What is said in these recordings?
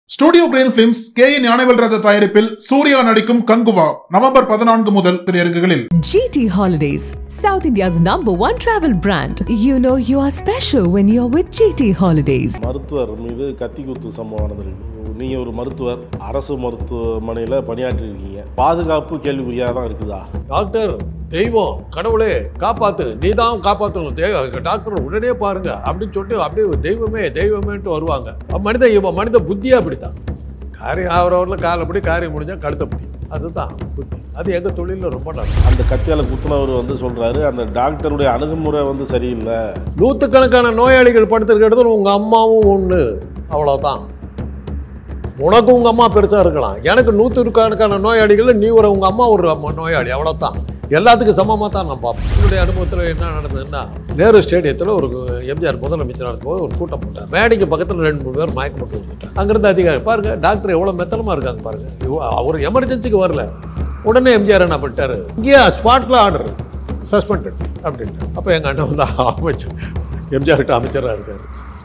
Studio green films K N Gnanavelraja தயாரிப்பில் சூர்யா நடிக்கும் Kanguva November பதினான்கு முதல் திரையரங்குகளில் GT Holidays, South India's number one travel brand. You know you are special when you're with GT Holidays. மருத்துவர் மீது கத்தி குத்து சம்பவம் நடந்திருக்கு நீங்கள் ஒரு மருத்துவர் அரசு மருத்துவமனையில் பணியாற்றிருக்கீங்க பாதுகாப்பு கேள்விக்குறியாக தான் இருக்குதா டாக்டர் தெய்வம் கடவுளே காப்பாத்து நீ தான் காப்பாற்றணும் தெய்வ டாக்டர் உடனே பாருங்க அப்படின்னு சொல்லிட்டு அப்படியே ஒரு தெய்வமே தெய்வமேன்ட்டு வருவாங்க அப்ப மனித இவன் மனித புத்தியே அப்படித்தான் காரியம் ஆகிறவரில் காலப்படி காரியம் முடிஞ்சால் கழுத்தப்படி அதுதான் புத்தி அது எங்கள் தொழிலில் ரொம்ப நல்லது அந்த கத்தியால் குத்துனவர் வந்து சொல்கிறாரு அந்த டாக்டருடைய அணுகுமுறை வந்து சரியில்லை நூற்றுக்கணக்கான நோயாளிகள் படுத்திருக்கிறது உங்கள் அம்மாவும் ஒன்று அவ்வளோதான் உனக்கு உங்கள் அம்மா பெருசாக இருக்கலாம் எனக்கு நூற்றுக்கணக்கான நோயாளிகள் நீ ஒரு உங்கள் அம்மா ஒரு அம்மா நோயாளி அவ்வளோதான் எல்லாத்துக்கும் சமமாக தான் நான் பார்ப்பேன் என்னுடைய அனுபவத்தில் என்ன நடந்ததுன்னா நேரு ஸ்டேடியத்தில் ஒரு எம்ஜிஆர் முதலமைச்சர் நடக்கும்போது ஒரு கூட்டம் போட்டார் மேடைக்கு பக்கத்தில் ரெண்டு மூணு பேர் மயக்கம் போட்டு வந்துட்டாங்க அங்கேருந்து அதிகாரி பாருங்க டாக்டர் எவ்வளோ மெத்தனமாக இருக்காங்க பாருங்க இவ- அவர் எமர்ஜென்சிக்கு வரல உடனே எம்ஜிஆர் என்ன பண்ணிட்டாரு இங்கேயா ஸ்பாட்டில் ஆர்டர் சஸ்பெண்டட் அப்படின்ட்டு அப்போ எங்கள் அண்ணன் வந்து அமைச்சர் எம்ஜிஆர்கிட்ட அமைச்சராக இருக்கார்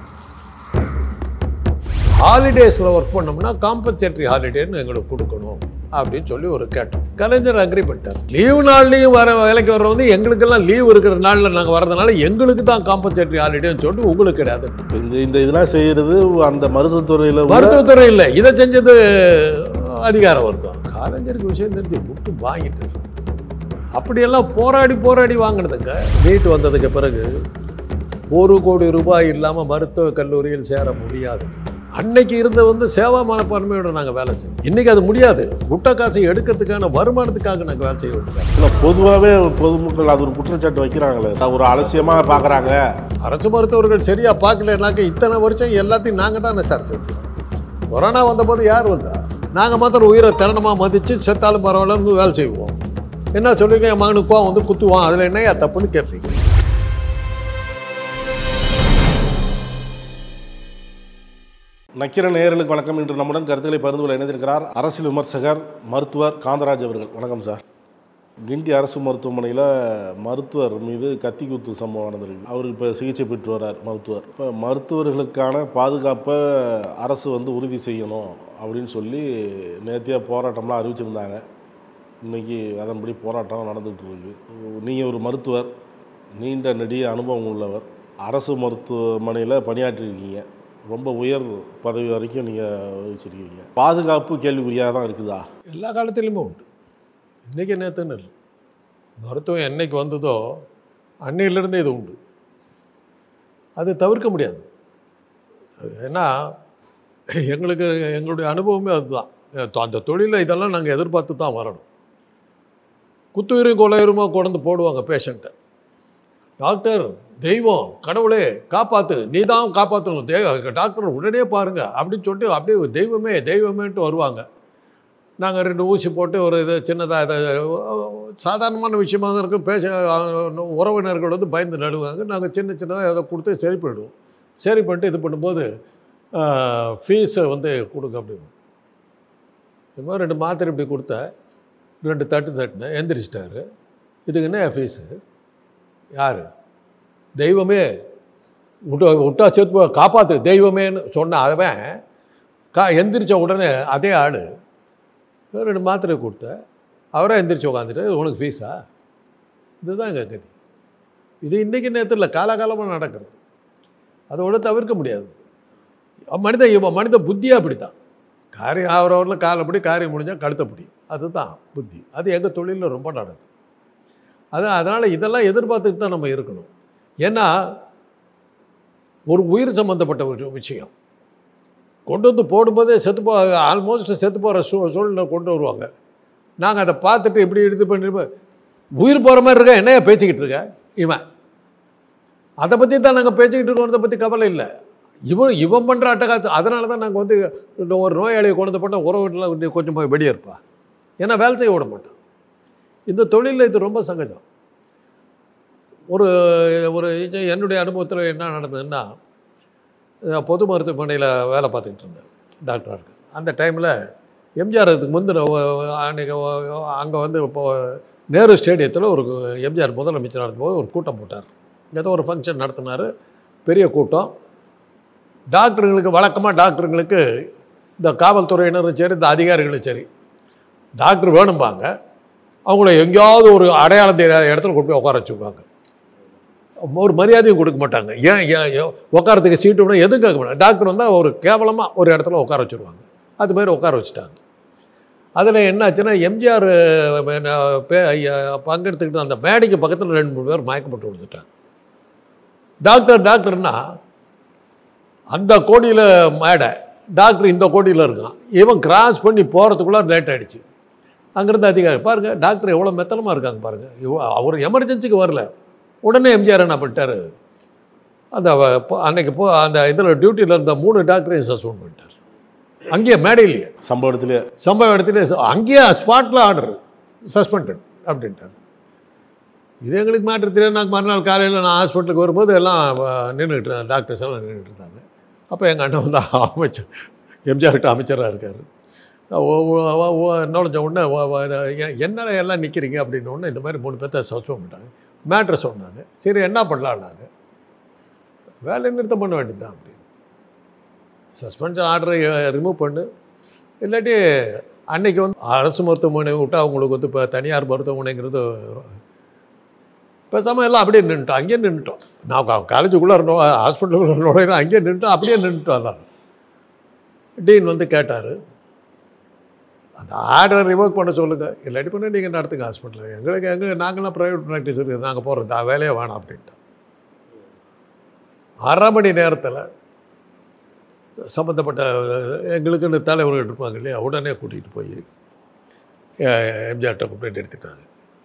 ஹாலிடேஸில் ஒர்க் பண்ணோம்னா காம்பன்சேட்டரி ஹாலிடேன்னு எங்களுக்கு கொடுக்கணும் அப்படின்னு சொல்லி ஒரு கேட்டோம் கலைஞர் அக்ரி பண்ணிட்டார் லீவு நாள்லையும் வர வேலைக்கு வர்ற வந்து எங்களுக்கெல்லாம் லீவ் இருக்கிற நாளில் நாங்கள் வரதுனால எங்களுக்கு தான் காம்பன்சேட்டரி ஹாலிடேன்னு சொல்லிட்டு உங்களுக்கு கிடையாது இந்த இந்த இதெல்லாம் செய்கிறது அந்த மருத்துவத்துறையில் மருத்துவத்துறை இல்லை இதை செஞ்சது அதிகார வர்க்கம் கலைஞருக்கு விஷயம் தெரிஞ்சு முட்டு வாங்கிட்டார் அப்படியெல்லாம் போராடி போராடி வாங்கினதுங்க நீட் வந்ததுக்கு பிறகு ஒரு கோடி ரூபாய் இல்லாமல் மருத்துவக் கல்லூரியில் சேர முடியாது அன்னைக்கு இருந்த வந்து சேவா மனப்பான்மையோட நாங்கள் வேலை செய்யணும் இன்னைக்கு அது முடியாது முட்டை காசை எடுக்கிறதுக்கான வருமானத்துக்காக நாங்கள் வேலை செய்ய வேண்டியது இல்லை பொதுவாகவே பொதுமக்கள் அது ஒரு குற்றச்சாட்டு வைக்கிறாங்களே ஒரு அலட்சியமாக பார்க்குறாங்க அரசு மருத்துவர்கள் சரியா பார்க்கலனாக்க இத்தனை வருஷம் எல்லாத்தையும் நாங்கள் தானே சார் செஞ்சோம் கொரோனா வந்தபோது யார் வந்தா நாங்கள் மாத்திரம் உயிரை திறனமாக மதித்து செத்தாலும் பரவாயில்லன்னு வேலை செய்வோம் என்ன சொல்லுவீங்க என் மகனுக்கு கோவம் வந்து குத்துவான் அதில் என்னையா தப்புன்னு கேட்பீங்க நக்கிர நேயர்களுக்கு வணக்கம் இன்று நம்முடன் கருத்துக்களை பகிர்ந்து கொள்ள இணைந்திருக்கிறார் அரசியல் விமர்சகர் மருத்துவர் காந்தராஜ் அவர்கள் வணக்கம் சார் கிண்டி அரசு மருத்துவமனையில் மருத்துவர் மீது கத்தி குத்து சம்பவம் நடந்திருக்கு அவர் இப்போ சிகிச்சை பெற்று வர்றார் மருத்துவர் இப்போ மருத்துவர்களுக்கான பாதுகாப்பை அரசு வந்து உறுதி செய்யணும் அப்படின்னு சொல்லி நேத்தியாக போராட்டம்லாம் அறிவிச்சிருந்தாங்க இன்னைக்கு அதன்படி போராட்டம் நடந்துகிட்டு இருக்கு நீங்கள் ஒரு மருத்துவர் நீண்ட நெடிய அனுபவம் உள்ளவர் அரசு மருத்துவமனையில் பணியாற்றிருக்கீங்க ரொம்ப உயர் பதவி வரைக்கும் நீங்கள் வகிச்சிருக்கீங்க பாதுகாப்பு கேள்விக்குறியாக தான் இருக்குதா எல்லா காலத்திலுமே உண்டு இன்றைக்கி நேற்றுன்னு இல்லை மருத்துவம் என்னைக்கு வந்ததோ அன்னையிலேருந்தே இது உண்டு அது தவிர்க்க முடியாது ஏன்னா எங்களுக்கு எங்களுடைய அனுபவமே அதுதான் அந்த தொழிலில் இதெல்லாம் நாங்கள் எதிர்பார்த்து தான் வரணும் குத்துயிரும் கொலையுருமா கொண்டு போடுவாங்க பேஷண்ட்டை டாக்டர் தெய்வம் கடவுளே காப்பாத்து நீ தான் காப்பாற்றணும் தெய்வ டாக்டர் உடனே பாருங்க அப்படின்னு சொல்லிட்டு அப்படியே ஒரு தெய்வமே தெய்வமேன்ட்டு வருவாங்க நாங்கள் ரெண்டு ஊசி போட்டு ஒரு இது சின்னதாக இதை சாதாரணமான விஷயமா தான் இருக்கும் பேச உறவினர்கள் வந்து பயந்து நடுவாங்க நாங்கள் சின்ன சின்னதாக அதை கொடுத்து சரி பண்ணிடுவோம் சரி பண்ணிட்டு இது பண்ணும்போது ஃபீஸை வந்து கொடுங்க அப்படின்னு இது மாதிரி ரெண்டு மாத்திரை இப்படி கொடுத்தேன் ரெண்டு தட்டு தட்டுனேன் எந்திரிச்சிட்டாரு இதுக்கு என்ன ஃபீஸு யார் தெய்வமே விட்டா விட்டா சேர்த்து போ காப்பாற்று தெய்வமேன்னு சொன்ன அவன் கா எந்திரிச்ச உடனே அதே ஆள் ரெண்டு மாத்திரை கொடுத்த அவரே எந்திரிச்சு உட்காந்துட்டு உனக்கு ஃபீஸா இதுதான் எங்கள் கதி இது இன்றைக்கி நேரத்தில் இல்லை காலகாலமாக நடக்கிறது அதோட தவிர்க்க முடியாது மனித இவன் மனித புத்தியே அப்படி தான் காரியம் ஆகிறவரில் காலப்படி காரியம் முடிஞ்சால் கழுத்தப்படி அதுதான் புத்தி அது எங்கள் தொழிலில் ரொம்ப நடக்குது அது அதனால் இதெல்லாம் எதிர்பார்த்துட்டு தான் நம்ம இருக்கணும் ஏன்னா ஒரு உயிர் சம்மந்தப்பட்ட ஒரு விஷயம் கொண்டு வந்து போடும்போதே செத்து போ ஆல்மோஸ்ட் செத்து போகிற சூ சூழ்நிலை கொண்டு வருவாங்க நாங்கள் அதை பார்த்துட்டு இப்படி இது பண்ணி உயிர் போகிற மாதிரி இருக்க என்னையா பேசிக்கிட்டு இருக்க இவன் அதை பற்றி தான் நாங்கள் பேசிக்கிட்டு இருக்கோம் பற்றி கவலை இல்லை இவன் இவன் பண்ணுற அட்டகாத்து அதனால தான் நாங்கள் வந்து இந்த ஒரு நோயாளியை கொண்டு வந்து போட்டால் உறவுல கொஞ்சம் போய் வெளியே இருப்பா ஏன்னா வேலை செய்ய விட மாட்டான் இந்த தொழிலில் இது ரொம்ப சகஜம் ஒரு ஒரு இது என்னுடைய அனுபவத்தில் என்ன நடந்ததுன்னா நான் பொது மருத்துவமனையில் வேலை பார்த்துக்கிட்டு இருந்தேன் டாக்டராக இருக்கு அந்த டைமில் எம்ஜிஆர் அதுக்கு முந்தின ஒ- அன்னைக்கு ஒ- அங்கே வந்து இப்போ நேரு ஸ்டேடியத்தில் ஒரு எம்ஜிஆர் முதலமைச்சர் நடக்கும்போது ஒரு கூட்டம் போட்டார் ஏதோ ஒரு ஃபங்க்ஷன் நடத்தினார் பெரிய கூட்டம் டாக்டருங்களுக்கு வழக்கமாக டாக்டருங்களுக்கு இந்த காவல்துறையினரும் சரி இந்த அதிகாரிகளும் சரி டாக்டர் வேணும்பாங்க அவங்கள எங்கேயாவது ஒரு அடையாளம் தெரியாத இடத்துல கொண்டு போய் உட்கார வச்சுக்குவாங்க ஒரு மரியாதையும் கொடுக்க மாட்டாங்க ஏன் ஏன் ஏன் உட்காரத்துக்கு சீட்டு விட எதுவும் கேட்க மாட்டாங்க டாக்டர் வந்தால் ஒரு கேவலமாக ஒரு இடத்துல உட்கார வச்சுருவாங்க அது மாதிரி உட்கார வச்சுட்டாங்க அதில் என்னாச்சுன்னா எம்ஜிஆர் பங்கெடுத்துக்கிட்டு அந்த மேடைக்கு பக்கத்தில் ரெண்டு மூணு பேர் மயக்கப்பட்டு விழுந்துட்டாங்க டாக்டர் டாக்டர்னா அந்த கோடியில் மேடை டாக்டர் இந்த கோடியில் இருக்கான் இவன் கிராஸ் பண்ணி போகிறதுக்குள்ளே லேட் ஆகிடுச்சு அங்கேருந்து அதிகாரி பாருங்கள் டாக்டர் எவ்வளோ மெத்தனமாக இருக்காங்க பாருங்கள் இவ அவர் எமர்ஜென்சிக்கு வரல உடனே எம்ஜிஆர் என்ன பண்ணிட்டாரு அந்த வ- போ- அன்னைக்கு போ அந்த இதில் டியூட்டியில் இருந்த மூணு டாக்டரையும் சஸ்பெண்ட் பண்ணிட்டார் அங்கேயே மேடையிலேயே சம்பவ இடத்துல சம்பவ இடத்துல ச- அங்கேயே ஸ்பாட்டில் ஆர்டர் சஸ்பெண்டட் அப்படின்ட்டார் இது எங்களுக்கு மேட்ரு தெரியாது நாங்கள் மறுநாள் காலையில் நான் ஹாஸ்பிட்டலுக்கு வரும்போது எல்லாம் நின்றுட்டு இருந்தாங்க டாக்டர்ஸ் எல்லாம் நின்றுட்டு இருந்தாங்க அப்போ எங்கள் அண்ணன் வந்து அமைச்சர் எம்ஜிஆர்கிட்ட அமைச்சராக இருக்கார் நுழைஞ்ச உடனே ஓ- ஓ- எ- என்னடா எல்லாம் நிற்கிறீங்க அப்படின்னு உடனே இந்த மாதிரி மூணு பேர்த்த சஸ்பெண்ட் பண்ணிட்டாங்க மேட்ரை சொன்னாங்க சரி என்ன பண்ணலான்னாங்க வேலை நிறுத்தம் பண்ண வேண்டியதுதான் அப்படின்னு சஸ்பென்ஷன் ஆர்டரை ரிமூவ் பண்ணு இல்லாட்டி அன்னைக்கு வந்து அரசு மருத்துவமனை விட்டு அவங்களுக்கு வந்து இப்போ தனியார் மருத்துவமனைங்கிறது பேசாமல் எல்லாம் அப்படியே நின்றுட்டோம் அங்கேயே நின்றுட்டோம் நான் காலேஜுக்குள்ளே இருந்தோம் ஹாஸ்பிட்டலுக்குள்ளே நுழையிறோம் அங்கேயே நின்றுட்டோம் அப்படியே நின்றுட்டோம் எல்லாரும் டீன் வந்து கேட்டார் அந்த ஆர்டரை ரிவோக் பண்ண சொல்லுங்கள் இல்லாட்டி பண்ண நீங்கள் நடத்துங்க ஹாஸ்பிட்டலில் எங்களுக்கு எங்களுக்கு நாங்களாம் ப்ரைவேட் ப்ராக்டிஸ் இருக்குது நாங்கள் போகிறது வேலையே வேணாம் அப்படின்ட்டு அரை மணி நேரத்தில் சம்மந்தப்பட்ட எங்களுக்குன்னு தலைவர்கள் இருப்பாங்க இல்லையா உடனே கூட்டிகிட்டு போய் எம்ஜிஆர்கிட்ட கம்ப்ளைண்ட் எடுத்துட்டாங்க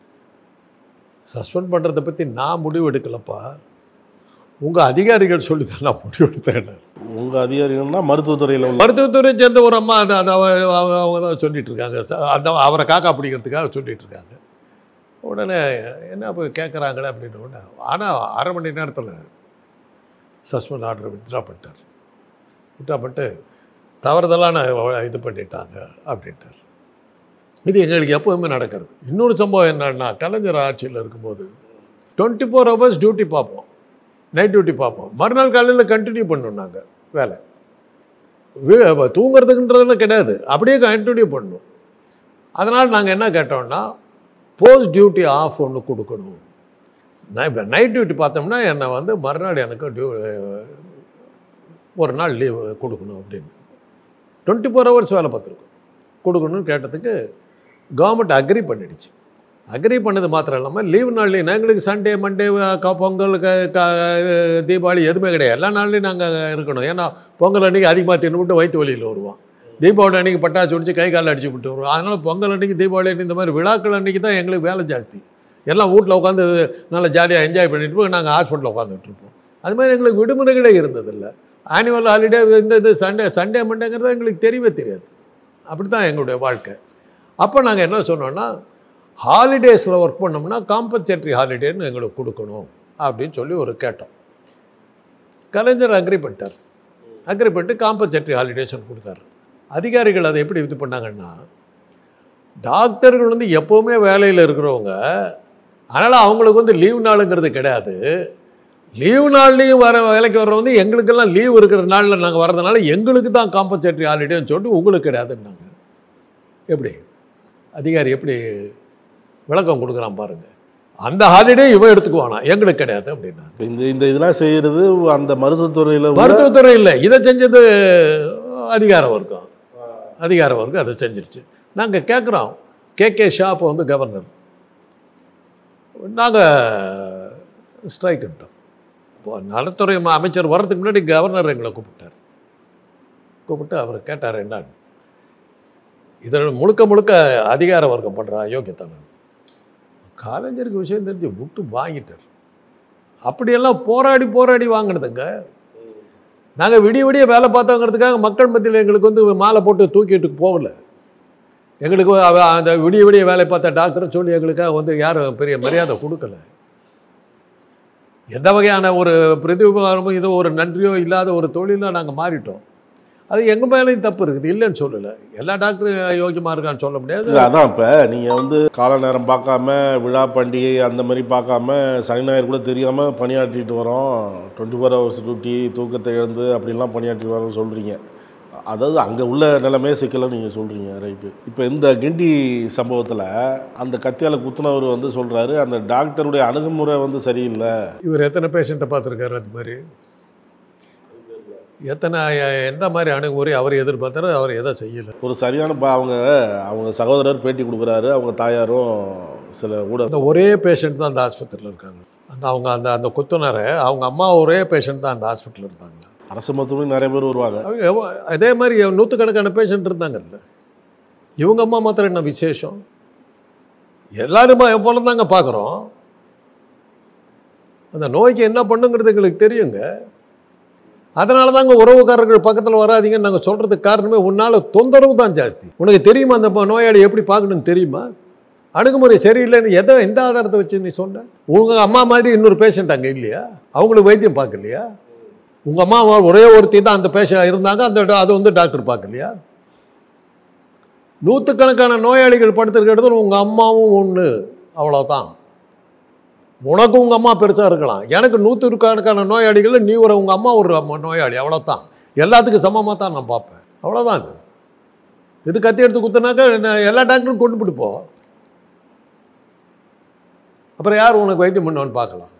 சஸ்பெண்ட் பண்ணுறதை பற்றி நான் முடிவு எடுக்கலப்பா உங்கள் அதிகாரிகள் சொல்லி தான் நான் முடிவு எடுத்தேன் உங்க அதிகாரிகள்னா மருத்துவத்துறையில் உள்ள மருத்துவத்துறை சேர்ந்த ஒரு அம்மா அந்த அந்த அவ- அவ- அவங்க தான் சொல்லிட்டு இருக்காங்க ச- அந்த அவரை காக்கா பிடிக்கிறதுக்காக சொல்லிட்டு இருக்காங்க உடனே என்ன இப்போ கேட்குறாங்களே அப்படின்னு உடனே ஆனால் அரை மணி நேரத்தில் சஸ்பெண்ட் ஆர்டர் வித்ட்ரா பண்ணிட்டார் வித்ட்ரா பண்ணிட்டு தவறுதலான வ- இது பண்ணிட்டாங்க அப்படின்ட்டார் இது எங்களுக்கு எப்போவுமே நடக்கிறது இன்னொரு சம்பவம் என்னன்னா கலைஞர் ஆட்சியில் இருக்கும்போது டுவெண்ட்டி ஃபோர் ஹவர்ஸ் டியூட்டி பார்ப்போம் நைட் டியூட்டி பார்ப்போம் மறுநாள் காலையில் கண்டினியூ பண்ணோம் நாங்கள் வேலை வீ- அப்ப தூங்குறதுக்குன்றதுலாம் கிடையாது அப்படியே கண்டினியூ பண்ணணும் அதனால் நாங்கள் என்ன கேட்டோம்னா போஸ்ட் டியூட்டி ஆஃப் ஒன்று கொடுக்கணும் நான் இப்போ நைட் டியூட்டி பார்த்தோம்னா என்னை வந்து மறுநாள் எனக்கு டியூ ஒரு நாள் லீவ் கொடுக்கணும் அப்படின்னு டுவெண்ட்டி ஃபோர் ஹவர்ஸ் வேலை பார்த்துருக்கோம் கொடுக்கணும்னு கேட்டதுக்கு கவர்மெண்ட் அக்ரி பண்ணிடுச்சு அக்ரி பண்ணது மாத்திரம் இல்லாமல் லீவ் நாள்லேயும் எங்களுக்கு சண்டே மண்டே க பொங்கல் க க தீபாவளி எதுவுமே கிடையாது எல்லா நாள்லையும் நாங்கள் இருக்கணும் ஏன்னா பொங்கல் அன்றைக்கி அதிகமாக தின்னுவிட்டு வயிற்று வலியில் வருவோம் தீபாவளி அன்றைக்கி பட்டாசு வெடிச்சு கை காலில் அடிச்சு விட்டு வருவோம் அதனால் பொங்கல் அன்றைக்கி தீபாவளி அன்னைக்கு இந்த மாதிரி விழாக்கள் அன்றைக்கி தான் எங்களுக்கு வேலை ஜாஸ்தி எல்லாம் வீட்டில் உட்காந்து நல்லா ஜாலியாக என்ஜாய் பண்ணிட்டு போய் நாங்கள் ஹாஸ்பிட்டலில் உட்காந்துட்டு இருப்போம் அது மாதிரி எங்களுக்கு விடுமுறைகளே இருந்ததில்ல ஆனுவல் ஹாலிடே இந்த இது சண்டே சண்டே மண்டேங்கிறது எங்களுக்கு தெரியவே தெரியாது அப்படி தான் எங்களுடைய வாழ்க்கை அப்போ நாங்கள் என்ன சொன்னோன்னா ஹாலிடேஸில் ஒர்க் பண்ணோம்னா காம்பன்சேட்டரி ஹாலிடேன்னு எங்களுக்கு கொடுக்கணும் அப்படின்னு சொல்லி ஒரு கேட்டோம் கலைஞர் அக்ரி பண்ணிட்டார் அக்ரி பண்ணிட்டு காம்பன்சேட்டரி ஹாலிடேஷன் கொடுத்தாரு அதிகாரிகள் அதை எப்படி இது பண்ணாங்கன்னா டாக்டர்கள் வந்து எப்போவுமே வேலையில் இருக்கிறவங்க அதனால் அவங்களுக்கு வந்து லீவ் நாளுங்கிறது கிடையாது லீவ் நாள்லேயும் வர வேலைக்கு வர்றவங்க எங்களுக்கெல்லாம் லீவ் இருக்கிற நாளில் நாங்கள் வர்றதுனால எங்களுக்கு தான் காம்பன்சேட்டரி ஹாலிடேன்னு சொல்லிட்டு உங்களுக்கு கிடையாதுன்னாங்க எப்படி அதிகாரி எப்படி விளக்கம் கொடுக்குறான் பாருங்க அந்த ஹாலிடே இவன் எடுத்துக்குவானா எங்களுக்கு கிடையாது அப்படின்னாங்க இந்த இந்த இதெல்லாம் செய்யறது அந்த மருத்துவத்துறையில் உள்ள மருத்துவத்துறை இல்லை இதை செஞ்சது அதிகார வர்க்கம் அதிகார வர்க்கம் அதை செஞ்சிருச்சு நாங்கள் கேட்குறோம் கே கே ஷா அப்போ வந்து கவர்னர் நாங்கள் ஸ்ட்ரைக்கிட்டோம் இப்போ நலத்துறை ம- அமைச்சர் வர்றதுக்கு முன்னாடி கவர்னர் எங்களை கூப்பிட்டார் கூப்பிட்டு அவர் கேட்டார் என்னன்னு இதில் முழுக்க முழுக்க அதிகார வர்க்கம் பண்ணுற அயோக்கியத்தனம் காலேஜருக்கு விஷயம் தெரிஞ்சு விட்டு வாங்கிட்டார் அப்படியெல்லாம் போராடி போராடி வாங்கினதுங்க நாங்கள் விடிய விடிய வேலை பார்த்தோங்கிறதுக்காக மக்கள் மத்தியில் எங்களுக்கு வந்து மாலை போட்டு தூக்கிட்டு போகல எங்களுக்கு அவ- அந்த விடிய விடிய வேலை பார்த்த டாக்டர் சொல்லி எங்களுக்காக வந்து யாரும் பெரிய மரியாதை கொடுக்கல எந்த வகையான ஒரு பிரதிபகாரமும் இதோ ஒரு நன்றியோ இல்லாத ஒரு தொழிலாக நாங்கள் மாறிட்டோம் அது எங்கள் மேலேயும் தப்பு இருக்குது இல்லைன்னு சொல்லலை எல்லா டாக்டரும் யோக்கியமாக இருக்கான்னு சொல்ல முடியாது இல்ல, அதான் இப்போ நீங்கள் வந்து கால நேரம் பார்க்காம விழா பண்டிகை அந்த மாதிரி பார்க்காம சனி ஞாயிறு கூட தெரியாமல் பணியாற்றிட்டு வரோம் டுவெண்ட்டி ஃபோர் ஹவர்ஸ் டியூட்டி தூக்கத்தை இழந்து அப்படிலாம் பணியாற்றிட்டு வரோம்னு சொல்கிறீங்க அதாவது அங்கே உள்ள நிலைமையே சிக்கலை நீங்கள் சொல்கிறீங்க ரைட்டு இப்போ இந்த கிண்டி சம்பவத்தில் அந்த கத்தியால் குத்துனவர் வந்து சொல்கிறாரு அந்த டாக்டருடைய அணுகுமுறை வந்து சரியில்லை இவர் எத்தனை பேஷண்ட்டை பார்த்துருக்காரு அது மாதிரி எத்தனை எ- எந்த மாதிரி அணுகுமுறை அவர் எதிர்பார்த்தாரு அவர் எதை செய்யலை ஒரு சரியான பா அவங்க அவங்க சகோதரர் பேட்டி கொடுக்குறாரு அவங்க தாயாரும் சில ஊட அந்த ஒரே பேஷண்ட் தான் அந்த ஆஸ்பத்திரியில் இருக்காங்க அந்த அவங்க அந்த அந்த குத்துனரை அவங்க அம்மா ஒரே பேஷண்ட் தான் அந்த ஹாஸ்பிட்டலில் இருந்தாங்க அரசு மருத்துவமனை நிறைய பேர் வருவாங்க அவங்க எவ்வ- அதே மாதிரி நூற்றுக்கணக்கான பேஷண்ட் இருந்தாங்கல்ல இவங்க அம்மா மாத்திரம் என்ன விசேஷம் எல்லாரும் போல தாங்க பார்க்குறோம் அந்த நோய்க்கு என்ன பண்ணுங்கிறது எங்களுக்கு தெரியுங்க அதனால தாங்க உறவுக்காரர்கள் பக்கத்தில் வராதீங்கன்னு நாங்கள் சொல்கிறதுக்கு காரணமே உன்னால் தொந்தரவு தான் ஜாஸ்தி உனக்கு தெரியுமா அந்த ப- நோயாளி எப்படி பார்க்கணும்னு தெரியுமா அணுகுமுறை சரியில்லைன்னு எதை எந்த ஆதாரத்தை வச்சு நீ சொன்ன உங்கள் அம்மா மாதிரி இன்னொரு பேஷண்ட் அங்கே இல்லையா அவங்களுக்கு வைத்தியம் பார்க்கலையா உங்கள் அம்மா ஒரே ஒருத்தி தான் அந்த பேஷண்ட் இருந்தாங்க அந்த டா- அதை வந்து டாக்டர் பார்க்கலையா நூற்றுக்கணக்கான நோயாளிகள் படுத்திருக்க இடத்துல உங்கள் அம்மாவும் ஒன்று அவ்வளோதான் உனக்கு உங்கள் அம்மா பெருசாக இருக்கலாம் எனக்கு நூற்றுக்கணக்கான நோயாளிகள் நீ ஒரு உங்கள் அம்மா ஒரு அம்மா நோயாளி அவ்வளோதான் எல்லாத்துக்கும் சமமாக தான் நான் பார்ப்பேன் அவ்வளோதான் இது இது கத்தி எடுத்து குத்துனாக்கா நான் எல்லா டாக்டரும் கொண்டு போட்டு போ அப்புறம் யார் உனக்கு வைத்தியம் பண்ணுவான்னு பார்க்கலாம்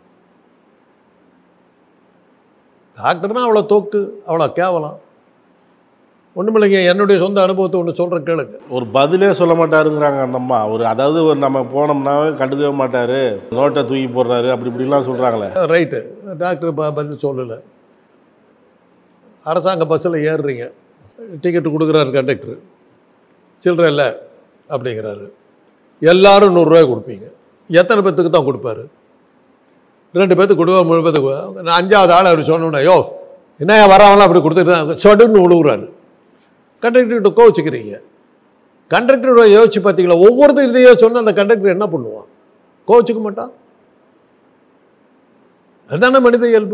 டாக்டர்னா அவ்வளோ தோக்கு அவ்வளோ கேவலம் ஒன்றுமில்லைங்க என்னுடைய சொந்த அனுபவத்தை ஒன்று சொல்கிறேன் கேளுங்க ஒரு பதிலே சொல்ல மாட்டாருங்கிறாங்க அந்த அம்மா ஒரு அதாவது ஒரு நம்ம போனோம்னாவே கண்டுக்கவே மாட்டாரு நோட்டை தூக்கி போடுறாரு அப்படி இப்படிலாம் சொல்கிறாங்களே ரைட்டு டாக்டர் ப பதில் சொல்லலை அரசாங்க பஸ்ஸில் ஏறுறீங்க டிக்கெட்டு கொடுக்குறாரு கண்டக்டர் சில்லற இல்லை அப்படிங்கிறாரு எல்லாரும் நூறுரூவாய் கொடுப்பீங்க எத்தனை பேர்த்துக்கு தான் கொடுப்பாரு ரெண்டு பேர்த்துக்கு கொடுவா மூணு பேர்த்துக்கு கொடுப்பா. நான் அஞ்சாவது ஆள் அவர் சொன்னோன்னே யோ என்ன வரவங்களாம் அப்படி கொடுத்துட்டு சொடுன்னு விழுவுறாரு கண்டக்டர்கிட்ட கோவிச்சுக்கிறீங்க கண்டக்டரோட யோசிச்சு பார்த்தீங்களா ஒவ்வொருத்தர் இதையோ சொன்ன அந்த கண்டக்டர் என்ன பண்ணுவான் கோவிச்சுக்க மாட்டான் அதுதானே மனித இயல்பு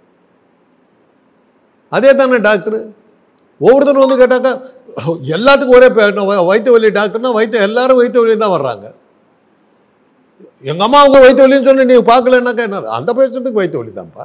அதே தானே டாக்டர் ஒவ்வொருத்தரும் வந்து கேட்டாக்கா எல்லாத்துக்கும் ஒரே பே- வ- வயிற்று வலி டாக்டர்னா வயிற்று எல்லாரும் வயிற்று வலி தான் வர்றாங்க எங்கள் அம்மாவுக்கு வயிற்று வலின்னு சொல்லி நீங்கள் பார்க்கலன்னாக்கா என்ன அந்த பேஷண்ட்டுக்கு வயிற்று வலி தான்ப்பா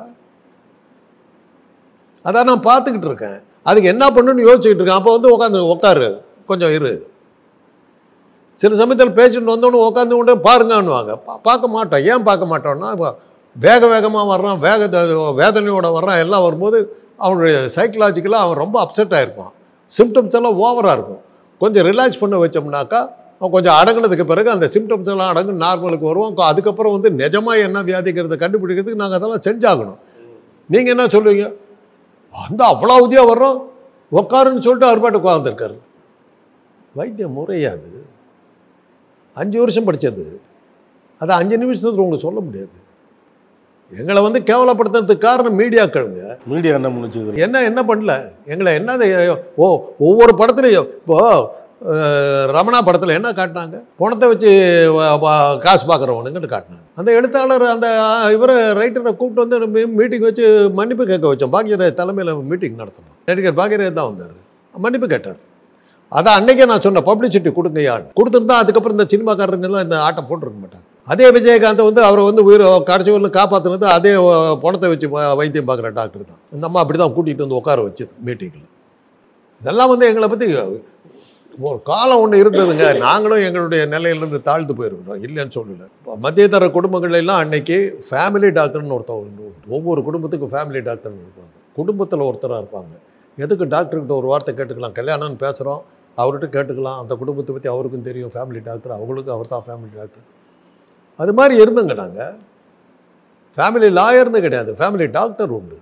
அதான் நான் பார்த்துக்கிட்டு இருக்கேன் அதுக்கு என்ன பண்ணணும்னு யோசிச்சுக்கிட்டு இருக்கேன் அப்போ வந்து உட்காந்து உட்காரு கொஞ்சம் இரு சில சமயத்தில் பேஷண்ட் வந்தோடனே உட்காந்து கொண்டே பாருங்கன்னுவாங்க பா- பார்க்க மாட்டோம் ஏன் பார்க்க மாட்டோம்னா இப்போ வேக வேகமாக வர்றான் வேக வேதனையோட வர்றான் எல்லாம் வரும்போது அவனுடைய சைக்கலாஜிக்கலாக அவன் ரொம்ப அப்செட் ஆகிருப்பான் சிம்டம்ஸ் எல்லாம் ஓவராக இருக்கும் கொஞ்சம் ரிலாக்ஸ் பண்ண வச்சோம்னாக்கா அவன் கொஞ்சம் அடங்குனதுக்கு பிறகு அந்த சிம்டம்ஸ் எல்லாம் அடங்கு நார்மலுக்கு வருவான் கொ- அதுக்கப்புறம் வந்து நிஜமாக என்ன வியாதிக்கிறத கண்டுபிடிக்கிறதுக்கு நாங்கள் அதெல்லாம் செஞ்சாகணும் நீங்கள் என்ன சொல்லுவீங்க அந்த அவ்வளோ உதியாக வர்றோம் உக்காருன்னு சொல்லிட்டு அவர் பாட்டு உட்காந்துருக்காரு வைத்திய முறையாது அஞ்சு வருஷம் படித்தது அதை அஞ்சு நிமிஷத்துக்கு உங்களுக்கு சொல்ல முடியாது எங்களை வந்து கேவலப்படுத்துறதுக்கு காரணம் மீடியாக்களுங்க மீடியா என்ன முடிச்சுது என்ன என்ன பண்ணல எங்களை என்ன இது- ஓ ஒவ்வொரு படத்துலையும் இப்போ அஹ், ரமணா படத்தில் என்ன காட்டினாங்க பணத்தை வச்சு வ- வ- காசு பார்க்குறவனுங்கன்னு காட்டினாங்க அந்த எழுத்தாளர் அந்த இவரை ரைட்டரை கூப்பிட்டு வந்து மீட்டிங் வச்சு மன்னிப்பு கேட்க வச்சோம் பாக்யராஜ் தலைமையில் மீட்டிங் நடத்தணும் நடிகர் பாக்யராஜ் தான் வந்தார் மன்னிப்பு கேட்டார் அதை அன்னைக்கே நான் சொன்னேன் பப்ளிசிட்டி கொடுங்கயான்னு கொடுத்துருந்தா அதுக்கப்புறம் இந்த சினிமாக்காரங்கெல்லாம் இந்த ஆட்டம் போட்டிருக்க மாட்டாங்க அதே விஜயகாந்த் வந்து அவரை வந்து உயிர் கடைசி வரலும் காப்பாற்றினது அதே அஹ், பணத்தை வச்சு வ- வைத்தியம் பார்க்குற டாக்டர் தான் இந்த அம்மா அப்படி தான் கூட்டிகிட்டு வந்து உட்கார வச்சது மீட்டிங்கில் இதெல்லாம் வந்து எங்களை பற்றி ஒரு காலம் ஒன்று இருந்ததுங்க நாங்களும் எங்களுடைய நிலையிலேருந்து தாழ்ந்து போயிருக்கிறோம் இல்லைன்னு சொல்லல மத்திய தர குடும்பங்கள் எல்லாம் அன்னைக்கு ஃபேமிலி டாக்டர்னு ஒருத்தர் உண்டு. ஒவ்வொரு குடும்பத்துக்கும் ஃபேமிலி டாக்டர்னு இருப்பாங்க குடும்பத்தில் ஒருத்தராக இருப்பாங்க எதுக்கு டாக்டர்கிட்ட ஒரு வார்த்தை கேட்டுக்கலாம் கல்யாணம்னு பேசுகிறோம் அவர்கிட்ட கேட்டுக்கலாம் அந்த குடும்பத்தை பற்றி அவருக்கும் தெரியும் ஃபேமிலி டாக்டர் அவங்களுக்கும் அவர் தான் ஃபேமிலி டாக்டர் அது மாதிரி இருந்தோங்க நாங்கள் ஃபேமிலி லாயர்னு கிடையாது ஃபேமிலி டாக்டர் உண்டு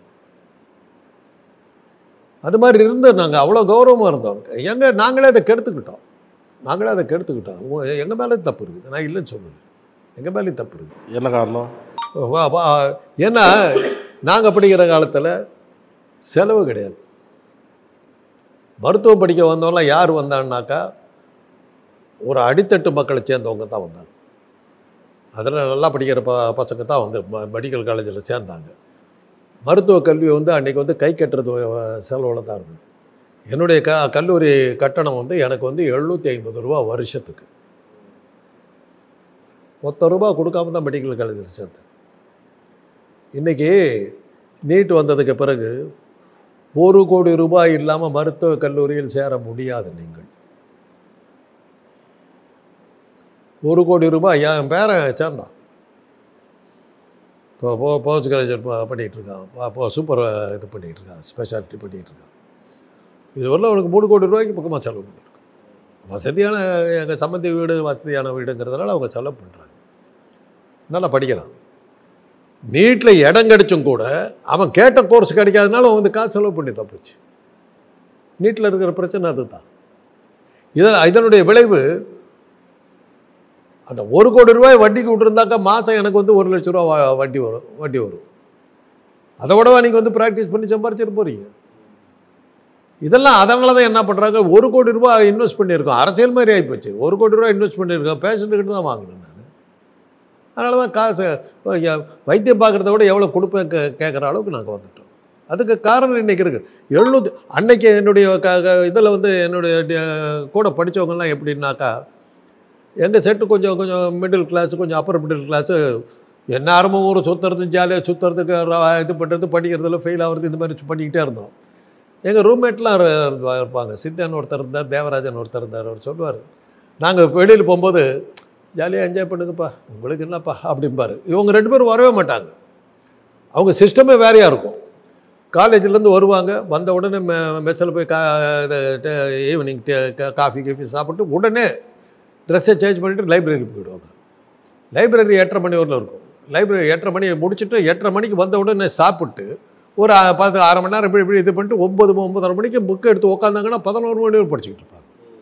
அது மாதிரி இருந்து நாங்கள் அவ்வளோ கௌரவமாக இருந்தோம் எங்க நாங்களே அதை கெடுத்துக்கிட்டோம் நாங்களே அதை கெடுத்துக்கிட்டோம் உ- எங்க மேலே தப்பு இருக்குது நான் இல்லைன்னு சொல்லலை எங்கள் மேலேயும் தப்பு இருக்குது என்ன காரணம் வா- வா- ஏன்னா நாங்கள் படிக்கிற காலத்தில் செலவு கிடையாது மருத்துவம் படிக்க வந்தவங்களாம் யார் வந்தான்னாக்கா ஒரு அடித்தட்டு மக்களை சேர்ந்தவங்க தான் வந்தாங்க அதில் நல்லா படிக்கிற ப பசங்க தான் வந்து ம- மெடிக்கல் காலேஜில் சேர்ந்தாங்க மருத்துவ கல்வி வந்து அன்றைக்கி வந்து கை கட்டுறது செலவில் தான் இருந்தது என்னுடைய க கல்லூரி கட்டணம் வந்து எனக்கு வந்து எழுநூற்றி ஐம்பது ரூபா வருஷத்துக்கு ஒத்த ரூபா கொடுக்காம தான் மெடிக்கல் காலேஜில் சேர்ந்தேன் இன்றைக்கி நீட் வந்ததுக்கு பிறகு ஒரு கோடி ரூபாய் இல்லாமல் மருத்துவக் கல்லூரியில் சேர முடியாது நீங்கள் ஒரு கோடி ரூபாய் என் பேரன் சேர்ந்தான் இப்போ போ போஸ்ட் கிராஜுவேட் பண்ணிகிட்டு இருக்கான் போ- இப்போ சூப்பர் இது பண்ணிகிட்டு இருக்கான் ஸ்பெஷாலிட்டி பண்ணிகிட்டு இருக்கான் இது வரல அவனுக்கு மூணு கோடி ரூபாய்க்கு பக்கமாக செலவு பண்ணியிருக்கான் வசதியான எங்கள் சம்மந்தி வீடு வசதியான வீடுங்கிறதுனால அவங்க செலவு பண்ணுறாங்க நல்லா படிக்கிறான் நீட்டில் இடம் கிடைச்சும் கூட அவன் கேட்ட கோர்ஸ் கிடைக்காதனால அவன் வந்து காசு செலவு பண்ணி தப்பிச்சு நீட்டில் இருக்கிற பிரச்சனை அதுதான் இதில் இதனுடைய விளைவு அந்த ஒரு கோடி ரூபாய் வட்டிக்கு விட்டுருந்தாக்கா மாதம் எனக்கு வந்து ஒரு லட்ச ரூபா வ- வட்டி வரும் வட்டி வரும் அதை விடவா நீங்கள் வந்து ப்ராக்டிஸ் பண்ணி சம்பாரிச்சிட்டு போகிறீங்க இதெல்லாம் அதனால தான் என்ன பண்ணுறாங்க ஒரு கோடி ரூபாய் இன்வெஸ்ட் பண்ணியிருக்கோம் அரசியல் மாதிரி ஆகிப்போச்சு ஒரு கோடி ரூபாய் இன்வெஸ்ட் பண்ணியிருக்கோம் பேஷண்ட்டுக்கிட்ட தான் வாங்கினேன் நான் அதனால தான் காசு ய- வைத்தியம் பார்க்குறத விட எவ்வளோ கொடுப்பேன் கே கேட்குற அளவுக்கு நாங்கள் வந்துட்டோம் அதுக்கு காரணம் இன்றைக்கி இருக்குது எழுநூத்தி அன்னைக்கு என்னுடைய க இதில் வந்து என்னுடைய டி- கூட படித்தவங்கலாம் எப்படின்னாக்கா எங்கள் செட்டு கொஞ்சம் கொஞ்சம் மிடில் கிளாஸ் கொஞ்சம் அப்பர் மிடில் கிளாஸு எந்நேரமும் ஒரு சுற்றுறது ஜாலியாக சுற்றுறதுக்கு இது பண்ணுறது படிக்கிறதுல ஃபெயில் ஆகிறது இந்த மாதிரி பண்ணிக்கிட்டே இருந்தோம் எங்கள் ரூம்மேட்லாம் இருப்பாங்க சித்தன் ஒருத்தர் இருந்தார் தேவராஜன் ஒருத்தர் இருந்தார் அவர் சொல்லுவார் நாங்கள் வெளியில் போகும்போது ஜாலியாக என்ஜாய் பண்ணுங்கப்பா உங்களுக்கு என்னப்பா அப்படிம்பாரு இவங்க ரெண்டு பேரும் வரவே மாட்டாங்க அவங்க சிஸ்டமே வேறையாக இருக்கும் காலேஜ்லேருந்து வருவாங்க வந்த உடனே மெ மெஸ்ஸில் போய் கா ஈவினிங் காஃபி கீஃபி சாப்பிட்டு உடனே ட்ரெஸ்ஸை சேஞ்ச் பண்ணிவிட்டு லைப்ரரி போயிடுவாங்க லைப்ரரி எட்டரை மணி வரல இருக்கும் லைப்ரரி எட்டரை மணி முடிச்சுட்டு எட்டரை மணிக்கு வந்த உடனே சாப்பிட்டு ஒரு அ- பத்து அரை மணி நேரம் இப்படி இப்படி இது பண்ணிட்டு ஒம்பது ஒம்பதரை மணிக்கு புக்கை எடுத்து உட்காந்தாங்கன்னா பதினோரு மணி வரை படிச்சுக்கிட்டு இருப்பாங்க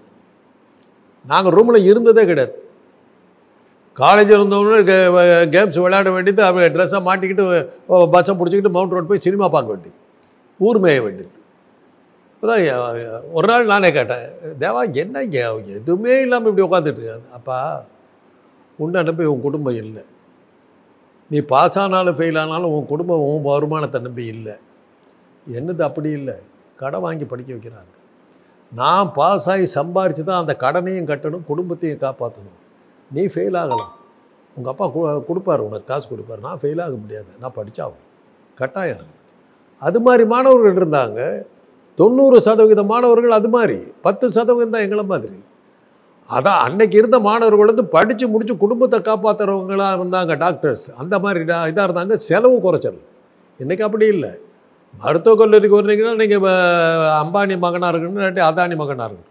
நாங்கள் ரூமில் இருந்ததே கிடையாது காலேஜ் இருந்தவொடனே கேம்ஸ் விளையாட வேண்டியது அவ ட்ரெஸ்ஸை மாட்டிக்கிட்டு பஸ்ஸை பிடிச்சிக்கிட்டு மவுண்ட் ரோட் போய் சினிமா பார்க்க வேண்டியது ஊர் மேய வேண்டியது அதான் எ- ஒரு நாள் நானே கேட்டேன் தேவா என்ன இங்க எதுவுமே இல்லாமல் இப்படி உட்காந்துட்டு இருக்காது அப்பா உன்னை நம்பி உன் குடும்பம் இல்லை நீ பாஸ் ஆனாலும் ஃபெயில் ஆனாலும் உன் குடும்பம் உன் வருமானத்தை நம்பி இல்லை என்னது அப்படி இல்லை கடன் வாங்கி படிக்க வைக்கிறாங்க நான் பாஸ் ஆகி சம்பாரித்து தான் அந்த கடனையும் கட்டணும் குடும்பத்தையும் காப்பாற்றணும் நீ ஃபெயில் ஆகலாம் உங்கள் அப்பா கு- கொடுப்பாரு உனக்கு காசு கொடுப்பாரு நான் ஃபெயில் ஆக முடியாது நான் படித்தாகும் கட்டாயம் இருக்கு. அது மாதிரி மாணவர்கள் இருந்தாங்க தொண்ணூறு சதவீத மாணவர்கள் அது மாதிரி பத்து சதவீதம் தான் எங்களை மாதிரி அதான் அன்னைக்கு இருந்த மாணவர்கள் வந்து படித்து முடித்து குடும்பத்தை காப்பாற்றுறவங்களா இருந்தாங்க டாக்டர்ஸ் அந்த மாதிரி இதாக இருந்தாங்க செலவு குறைச்சல் இன்றைக்கி அப்படி இல்லை மருத்துவக் கல்லூரிக்கு வர்றீங்கன்னா நீங்கள் அம்பானி மகனாக இருக்கணும் இல்லாட்டி அதானி மகனாக இருக்கணும்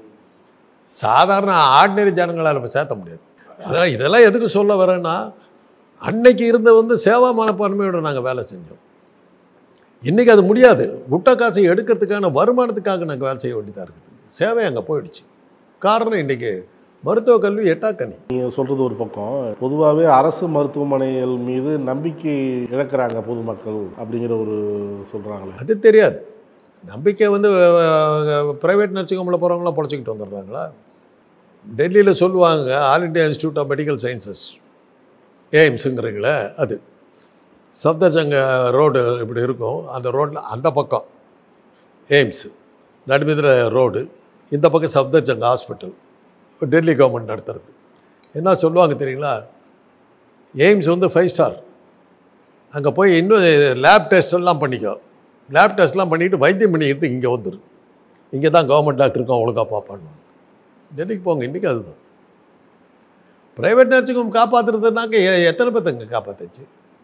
சாதாரண ஆர்டினரி ஜனங்களால் இப்ப சேர்த்த முடியாது அதெல்லாம் இதெல்லாம் எதுக்கு சொல்ல வரேன்னா அன்னைக்கு இருந்த வந்து சேவா மனப்பான்மையோட நாங்கள் வேலை செஞ்சோம் இன்றைக்கி அது முடியாது முட்டை காசை எடுக்கிறதுக்கான வருமானத்துக்காக நாங்கள் வேலை செய்ய வேண்டியதாக இருக்குது சேவை அங்கே போயிடுச்சு காரணம் இன்றைக்கி மருத்துவக் கல்வி எட்டாக்கனி நீங்கள் சொல்கிறது ஒரு பக்கம் பொதுவாகவே அரசு மருத்துவமனைகள் மீது நம்பிக்கை இழக்கிறாங்க பொதுமக்கள் அப்படிங்கிற ஒரு சொல்கிறாங்களே அது தெரியாது நம்பிக்கை வந்து ப்ரைவேட் நர்சிங் ஹோமில் போகிறவங்களாம் பொழைச்சிக்கிட்டு வந்துடுறாங்களா டெல்லியில் சொல்லுவாங்க all India institute of medical sciences எய்ம்ஸுங்கிறீங்களே அது சப்தஜங்க ரோடு இப்படி இருக்கும் அந்த ரோட்டில் அந்த பக்கம் எய்ம்ஸ் நடுமிதில் ரோடு இந்த பக்கம் சப்தஜங்க ஹாஸ்பிட்டல் டெல்லி கவர்மெண்ட் நடத்துறது என்ன சொல்லுவாங்க தெரியுங்களா எய்ம்ஸ் வந்து ஃபைவ் ஸ்டார் அங்கே போய் இன்னும் லேப் டெஸ்ட் எல்லாம் பண்ணிக்கோ லேப் டெஸ்ட்லாம் பண்ணிவிட்டு வைத்தியம் பண்ணிக்கிறது இங்கே வந்துடும் இங்கே தான் கவர்மெண்ட் டாக்டருக்கும் ஒழுங்காக பார்ப்பானுவாங்க டெல்லிக்கு போங்க இன்றைக்கி அதுதான் ப்ரைவேட் நர்சிங்கும் காப்பாற்றுறதுனாக்க எ- எத்தனை பேர்த்த இங்கே காப்பாற்றுச்சு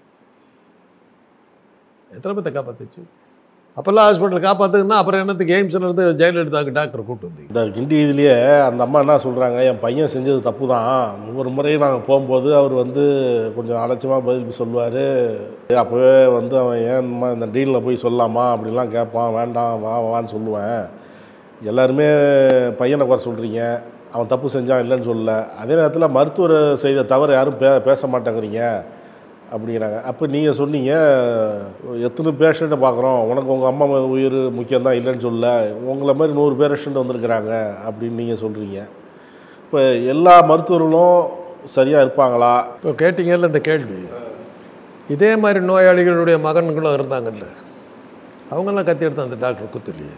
எத்தனை பேர்த்த காப்பாற்றுச்சு அப்போல்லாம் ஹாஸ்பிட்டல் காப்பாற்றுக்குன்னா அப்புறம் என்னத்துக்கு எய்ம்ஸில் இருந்து ஜெயலலிதாவுக்கு டாக்டர் கூப்பிட்டு வந்தீங்க இந்த கிண்டி இதுலேயே அந்த அம்மா என்ன சொல்கிறாங்க என் பையன் செஞ்சது தப்பு தான் ஒவ்வொரு முறையும் நாங்கள் போகும்போது அவர் வந்து கொஞ்சம் அலட்சியமாக பதில் சொல்லுவார் அப்போவே வந்து அவன் ஏன் இந்த மாதிரி இந்த டீலில் போய் சொல்லலாமா அப்படிலாம் கேட்பான் வேண்டாம் வா வான்னு சொல்லுவேன் எல்லாருமே பையனை குறை சொல்கிறீங்க அவன் தப்பு செஞ்சான் இல்லைன்னு சொல்லல அதே நேரத்தில் மருத்துவர் செய்த தவறு யாரும் பே பேச மாட்டேங்கிறீங்க அப்படிங்கிறாங்க அப்போ நீங்கள் சொன்னீங்க எத்தனை பேஷண்ட்டை பார்க்குறோம் உனக்கு உங்கள் அம்மா உயிர் முக்கியம்தான் இல்லைன்னு சொல்ல உங்களை மாதிரி நூறு பேஷண்ட் வந்திருக்கிறாங்க அப்படின்னு நீங்கள் சொல்கிறீங்க இப்போ எல்லா மருத்துவர்களும் சரியாக இருப்பாங்களா இப்போ கேட்டீங்கல்ல இந்த கேள்வி இதே மாதிரி நோயாளிகளுடைய மகன்களும் இருந்தாங்கல்ல அவங்கெல்லாம் கத்தி எடுத்து அந்த டாக்டர் குத்துலையே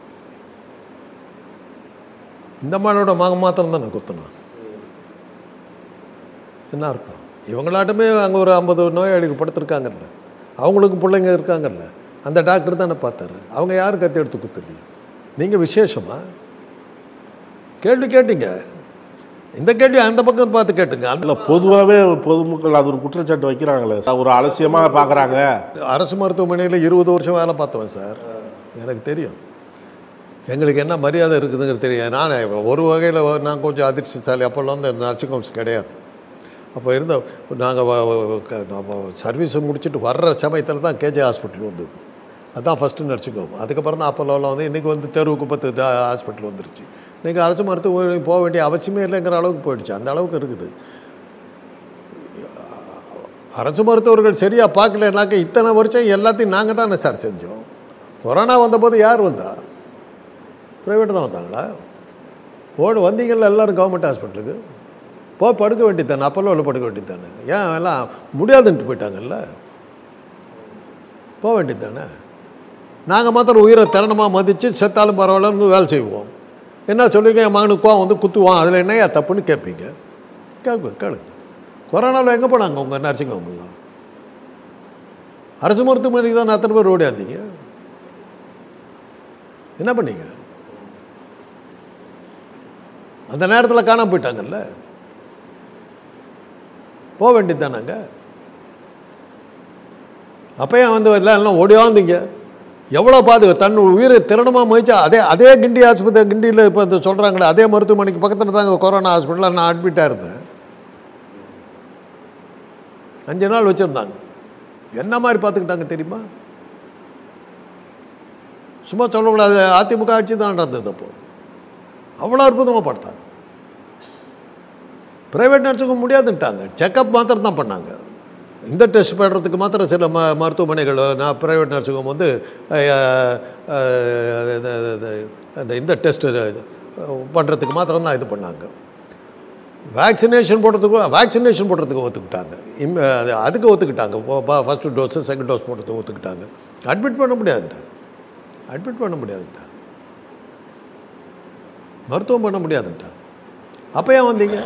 இந்த மானோட மகன் மாத்திரம் தானே குத்துனான் என்ன அர்த்தம் இவங்களாட்டுமே அங்கே ஒரு ஐம்பது நோயாளிகள் படுத்திருக்காங்கல்ல அவங்களுக்கு பிள்ளைங்க இருக்காங்கல்ல அந்த டாக்டர் தானே பார்த்தாரு அவங்க யாரும் கத்தி எடுத்து குத்தலையே நீங்கள் விசேஷமா கேள்வி கேட்டீங்க இந்த கேள்வி அந்த பக்கம் பார்த்து கேட்டுங்க அந்த இல்லை பொதுவாகவே பொதுமக்கள் அது ஒரு குற்றச்சாட்டு வைக்கிறாங்களே ஒரு அலட்சியமாக பார்க்குறாங்க அரசு மருத்துவமனையில் இருபது வருஷம் வேலை பார்த்தவன் சார் எனக்கு தெரியும் எங்களுக்கு என்ன மரியாதை இருக்குதுங்கிறது தெரியும் நான் ஒரு வகையில் நான் கொஞ்சம் அதிர்ஷ்டசாலி அப்போல்லாம் இந்த நர்சிங் ஹோம்ஸ் கிடையாது அப்போ இருந்த நாங்கள் சர்வீஸை முடிச்சுட்டு வர்ற சமயத்தில் தான் கேஜே ஹாஸ்பிட்டல் வந்தது அதுதான் ஃபஸ்ட்டு நர்சிங் ஹோம் அதுக்கப்புறம் தான் அப்போல்லாம் வந்து இன்றைக்கி வந்து தெருவுக்கு பத்து ஹாஸ்பிட்டல் வந்துருச்சு இன்றைக்கி அரசு மருத்துவமனை போக வேண்டிய அவசியமே இல்லைங்கிற அளவுக்கு போயிடுச்சு அந்த அளவுக்கு இருக்குது அரசு மருத்துவர்கள் சரியாக பார்க்கலனாக்க இத்தனை வருஷம் எல்லாத்தையும் நாங்கள் தானே சார் செஞ்சோம் கொரோனா வந்தபோது யார் வந்தா ப்ரைவேட் தான் வந்தாங்களா ஓடு வந்தீங்கல்ல எல்லோரும் கவர்மெண்ட் ஹாஸ்பிட்டலுக்கு போய் படுக்க வேண்டியதானே அப்போல்லாம் படுக்க வேண்டியதானே ஏன் எல்லாம் முடியாதுன்ட்டு போயிட்டாங்கல்ல போக வேண்டியதானே நாங்கள் மாத்திரம் உயிரை திறனமாக மதித்து செத்தாலும் பரவாயில்லன்னு வேலை செய்வோம் என்ன சொல்லுவீங்க என் மகனுக்கு கோவம் வந்து குத்துவான் அதில் என்னையா தப்புன்னு கேட்பீங்க கேட்கு கேளுங்க கொரோனாவில் எங்கே போனாங்க உங்கள் நர்சிங் ஹோம்லாம் அரசு மருத்துவமனைக்கு தான் அத்தனை பேர் ஓடியாந்தீங்க என்ன பண்ணீங்க அந்த நேரத்தில் காணாம போயிட்டாங்கல்ல போக வேண்டியது தானாங்க அப்பயும் வந்து எல்லாம் எல்லாம் ஓடியாந்தீங்க எவ்வளோ பாதுகா தன் உயிரை திறனமாக மதிச்சா அதே அதே கிண்டி ஆஸ்பத்திரி கிண்டியில் இப்போ இந்த சொல்கிறாங்களே அதே மருத்துவமனைக்கு பக்கத்தில் தாங்க கொரோனா ஹாஸ்பிட்டலில் நான் அட்மிட்டாக இருந்தேன் அஞ்சு நாள் வச்சுருந்தாங்க என்ன மாதிரி பார்த்துக்கிட்டாங்க தெரியுமா சும்மா சொல்லக்கூடாது அதிமுக ஆட்சி தான் நடந்தது அப்போ அவ்வளோ அற்புதமாக படுத்தாங்க ப்ரைவேட் நர்ஸுக்கு முடியாதுன்ட்டாங்க செக்கப் மாத்திரம் தான் பண்ணாங்க இந்த டெஸ்ட் பண்ணுறதுக்கு மாத்திரம் சில ம மருத்துவமனைகள் நான் ப்ரைவேட் நர்ஸுக்கும் வந்து அஹ், அஹ், இது- இது- இது- இந்த இந்த டெஸ்ட்டு பண்ணுறதுக்கு மாத்திரம் தான் இது பண்ணாங்க வேக்சினேஷன் போடுறதுக்கு வேக்சினேஷன் போடுறதுக்கு ஒத்துக்கிட்டாங்க இம் அது அதுக்கு ஒத்துக்கிட்டாங்க ஃபஸ்ட்டு டோஸு செகண்ட் டோஸ் போடுறதுக்கு ஒத்துக்கிட்டாங்க அட்மிட் பண்ண முடியாதுன்ட்டாங்க அட்மிட் பண்ண முடியாதுன்ட்டாங்க மருத்துவம் பண்ண முடியாதுன்ட்டாங்க அப்போ ஏன் வந்தீங்க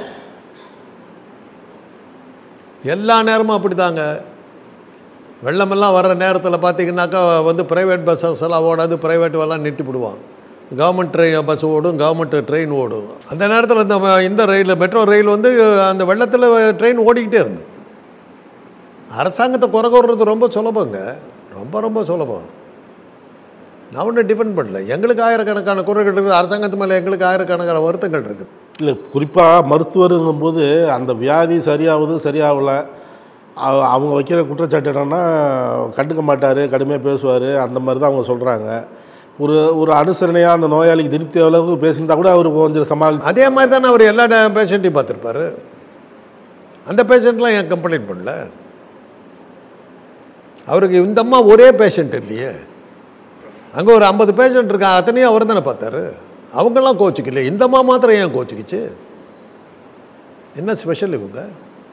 எல்லா நேரமும் அப்படி தாங்க வெள்ளமெல்லாம் வர்ற நேரத்தில் பார்த்தீங்கன்னாக்கா வந்து ப்ரைவேட் பஸ்ஸஸ் எல்லாம் ஓடாது ப்ரைவேட் எல்லாம் நிறுத்திவிடுவான் கவர்மெண்ட் ட்ரெயின் பஸ் ஓடும் கவர்மெண்ட் ட்ரெயின் ஓடும் அந்த நேரத்தில் இந்த ம- இந்த ரயில் மெட்ரோ ரயில் வந்து அந்த வெள்ளத்தில் ட்ரெயின் ஓடிக்கிட்டே இருந்தது அரசாங்கத்தை குறை கூறுறது ரொம்ப சுலபங்க ரொம்ப ரொம்ப சுலபம் நான் ஒன்றும் டிஃபெண்ட் பண்ணல எங்களுக்கு ஆயிரக்கணக்கான குறைகள் இருக்குது அரசாங்கத்து மேலே எங்களுக்கு ஆயிரக்கணக்கான வருத்தங்கள் இருக்குது இல்லை குறிப்பாக மருத்துவருங்கும்போது அந்த வியாதி சரியாகுது சரியாகல அவ- அவங்க வைக்கிற குற்றச்சாட்டு என்னன்னா கண்டுக்க மாட்டார் கடுமையாக பேசுவார் அந்த மாதிரி தான் அவங்க சொல்கிறாங்க ஒரு ஒரு அனுசரணையாக அந்த நோயாளிக்கு திருப்தி அளவுக்கு பேசியிருந்தா கூட அவர் கொஞ்சம் சமாளி அதே மாதிரி தானே அவர் எல்லா பேஷண்ட்டையும் பார்த்துருப்பாரு அந்த பேஷண்ட்லாம் ஏன் கம்ப்ளைண்ட் பண்ணல அவருக்கு இந்த அம்மா ஒரே பேஷண்ட் இல்லையே அங்கே ஒரு ஐம்பது பேஷண்ட் இருக்கா அத்தனையும் அவர் தானே பார்த்தாரு அவங்கெல்லாம் கோச்சிக்கல இந்த அம்மா மாத்திரம் ஏன் கோச்சிக்கிச்சு என்ன ஸ்பெஷல் இவங்க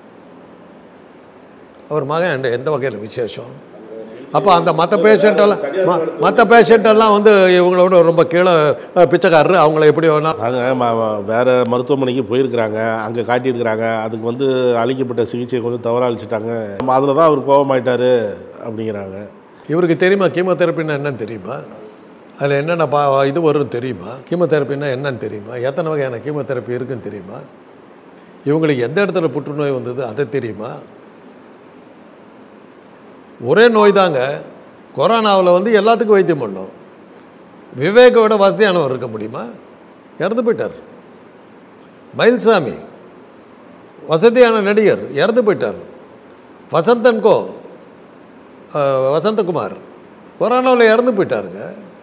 அவர் மகன் எந்த- எந்த வகையில் விசேஷம் அப்போ அந்த மற்ற பேஷண்ட்டெல்லாம் மற்ற பேஷண்ட்டெல்லாம் வந்து இவங்களோட ரொம்ப கீழே அஹ், பிச்சைக்காரரு அவங்கள எப்படி வேணா நாங்கள் வேறு மருத்துவமனைக்கு போயிருக்கிறாங்க அங்கே காட்டியிருக்கிறாங்க அதுக்கு வந்து அளிக்கப்பட்ட சிகிச்சை கொஞ்சம் தவறாக அளிச்சிட்டாங்க அதில் தான் அவர் கோபமாயிட்டாரு அப்படிங்கிறாங்க இவருக்கு தெரியுமா கீமோதெரப்பின்னா என்னன்னு தெரியுமா அதில் என்னென்ன பா இது வரும் தெரியுமா கீமோதெரப்பின்னா என்னன்னு தெரியுமா எத்தனை வகையான கீமோதெரப்பி இருக்குன்னு தெரியுமா இவங்களுக்கு எந்த இடத்துல புற்றுநோய் வந்தது அதை தெரியுமா ஒரே நோய் தாங்க கொரோனாவில் வந்து எல்லாத்துக்கும் வைத்தியம் பண்ணோம் விவேக்கோட வசதியானவர் இருக்க முடியுமா இறந்து போயிட்டார் மயில்சாமி வசதியான நடிகர் இறந்து போயிட்டார் வசந்தன் கோ அஹ், வசந்தகுமார் கொரோனாவில் இறந்து போயிட்டாருங்க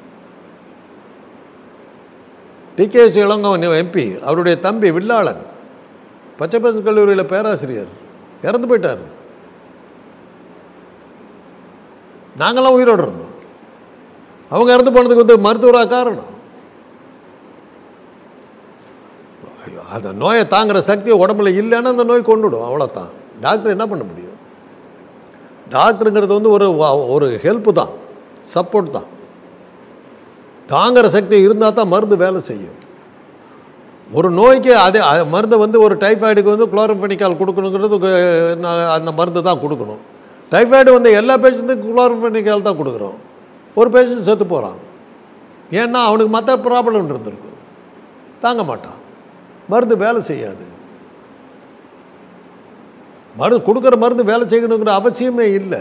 டிகேஎஸ் இளங்கோவன் எம்பி அவருடைய தம்பி வில்லாளன் பச்சைப்பசு கல்லூரியில் பேராசிரியர் இறந்து போயிட்டார் நாங்களாம் உயிரோடு இருந்தோம் அவங்க இறந்து போனதுக்கு வந்து மருத்துவராக காரணம் ஐயோ, அந்த நோயை தாங்குற சக்தி உடம்புல இல்லைன்னா அந்த நோய் கொண்டுடும் அவ்வளோதான் டாக்டர் என்ன பண்ண முடியும் டாக்டருங்கிறது வந்து ஒரு வ- ஒரு ஹெல்ப்பு தான் சப்போர்ட் தான் தாங்குற சக்தி இருந்தால் தான் மருந்து வேலை செய்யும் ஒரு நோய்க்கு அதே அ- மருந்தை வந்து ஒரு டைஃபாய்டுக்கு வந்து குளோரோஃபெனிக்கால் கொடுக்கணுங்கிறது கு- நான் அந்த மருந்து தான் கொடுக்கணும் டைஃபாய்டு வந்து எல்லா பேஷண்ட்டுக்கும் குளோரோஃபெனிக்கால் தான் கொடுக்குறோம் ஒரு பேஷண்ட் செத்து போகிறான் ஏன்னா அவனுக்கு மற்ற ப்ராப்ளம் இருந்திருக்கும் தாங்க மாட்டான் மருந்து வேலை செய்யாது மருந்து கொடுக்குற மருந்து வேலை செய்யணுங்கிற அவசியமே இல்லை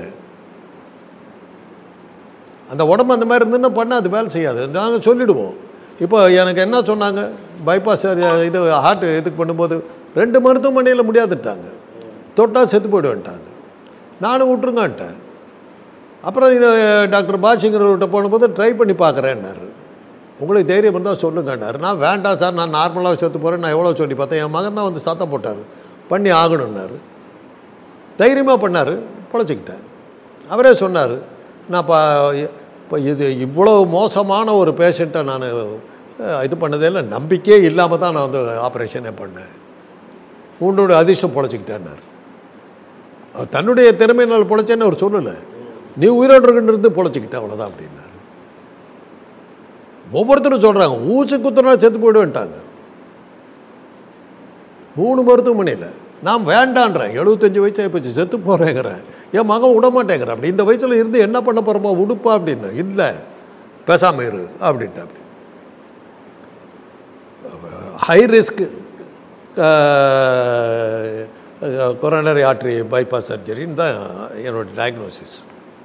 அந்த உடம்பு அந்த மாதிரி இருந்துன்னா பண்ணால் அது வேலை செய்யாது நாங்கள் சொல்லிடுவோம் இப்போ எனக்கு என்ன சொன்னாங்க பைபாஸ் இது ஹார்ட் இதுக்கு பண்ணும்போது ரெண்டு மருத்துவமனையில் முடியாதுட்டாங்க தொட்டால் செத்து போயிடுவேன்ட்டாங்க நானும் விட்டுருங்கன்ட்டேன் அப்புறம் இது டாக்டர் பாஷிங்கிறவர்கிட்ட போனபோது ட்ரை பண்ணி பார்க்குறேன்னாரு உங்களுக்கு தைரியம் இருந்தால் சொல்லுங்கன்னாரு நான் வேண்டாம் சார் நான் நார்மலாக செத்து போகிறேன் நான் எவ்வளோ சொல்லி பார்த்தேன் என் மகன் தான் வந்து சத்தம் போட்டார் பண்ணி ஆகணும்னாரு தைரியமாக பண்ணார் பொழைச்சிக்கிட்டேன் அவரே சொன்னார் நான் இப்போ இப்போ இது இவ்வளோ மோசமான ஒரு பேஷண்ட்டை நான் அஹ், இது பண்ணதே இல்லை நம்பிக்கையே இல்லாமல் தான் நான் வந்து ஆப்ரேஷனே பண்ணேன் உன்னோட அதிர்ஷ்டம் பொழைச்சிக்கிட்டேன்னார் அவர் தன்னுடைய திறமையினால் பொழைச்சேன்னு அவர் சொல்லலை நீ உயிரோடு இருந்து பொழைச்சிக்கிட்ட அவ்வளோதான் அப்படின்னாரு ஒவ்வொருத்தரும் சொல்கிறாங்க ஊசி குத்துனா செத்து போயிடுவேன்ட்டாங்க மூணு மருத்துவமனையில் நான் வேண்டான்றேன் எழுபத்தஞ்சு வயசு ஆகிப்போச்சு செத்து போகிறேங்கிறேன் என் மகன் விட மாட்டேங்கிறேன் அப்படி இந்த வயசில் இருந்து என்ன பண்ண போகிறப்போ உடுப்பா அப்படின்னு இல்லை பேசாமல் இரு அப்படின்ட்டு அப்படி high risk coronary artery bypass சர்ஜரின்னு தான் என்னோட டயக்னோசிஸ்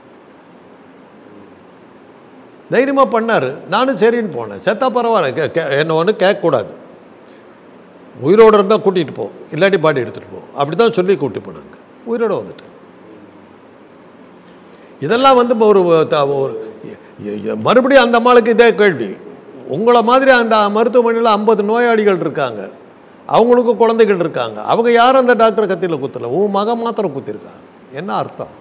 தைரியமாக பண்ணார் நானும் சரின்னு போனேன் செத்தா பரவாயில்ல கே கே என்ன ஒன்று கேட்கக்கூடாது உயிரோடு இருந்தால் கூட்டிகிட்டு போ இல்லாட்டி பாடி எடுத்துகிட்டு போ அப்படி தான் சொல்லி கூட்டி போனாங்க உயிரோடு வந்துட்டேன் இதெல்லாம் வந்து இப்போ ஒரு த- ஒரு எ- எ- மறுபடியும் அந்த அம்மாளுக்கு இதே கேள்வி உங்களை மாதிரி அந்த மருத்துவமனையில் ஐம்பது நோயாளிகள் இருக்காங்க அவங்களுக்கும் குழந்தைகள் இருக்காங்க அவங்க யாரும் அந்த டாக்டர் கத்தியில் குத்தலை உன் மகன் மாத்திரம் குத்திருக்காங்க என்ன அர்த்தம்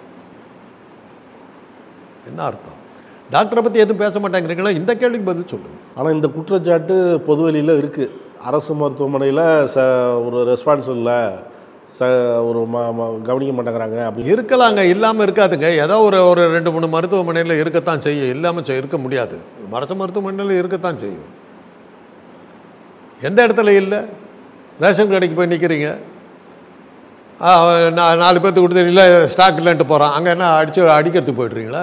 என்ன அர்த்தம் டாக்டரை பற்றி எதுவும் பேச மாட்டேங்கிறீங்களா இந்த கேள்விக்கு பதில் சொல்லுங்கள் ஆனால் இந்த குற்றச்சாட்டு பொதுவெளியில் இருக்குது அரசு மருத்துவமனையில் ச ஒரு ரெஸ்பான்ஸ் இல்லை ச ஒரு ம ம- கவனிக்க மாட்டேங்கிறாங்க அப்படி இருக்கலாங்க இல்லாமல் இருக்காதுங்க ஏதோ ஒரு ஒரு ரெண்டு மூணு மருத்துவமனையில் இருக்கத்தான் செய்யும் இல்லாமல் செய்- இருக்க முடியாது அரசு மருத்துவமனையில் இருக்கத்தான் செய்யும் எந்த இடத்துல இல்லை ரேஷன் கடைக்கு போய் நிற்கிறீங்க நான் நாலு பேர்த்து கொடுத்து இல்லை ஸ்டாக் இல்லைன்ட்டு போகிறான் அங்கே என்ன அடிச்சு அடிக்கிறதுக்கு போய்ட்றீங்களா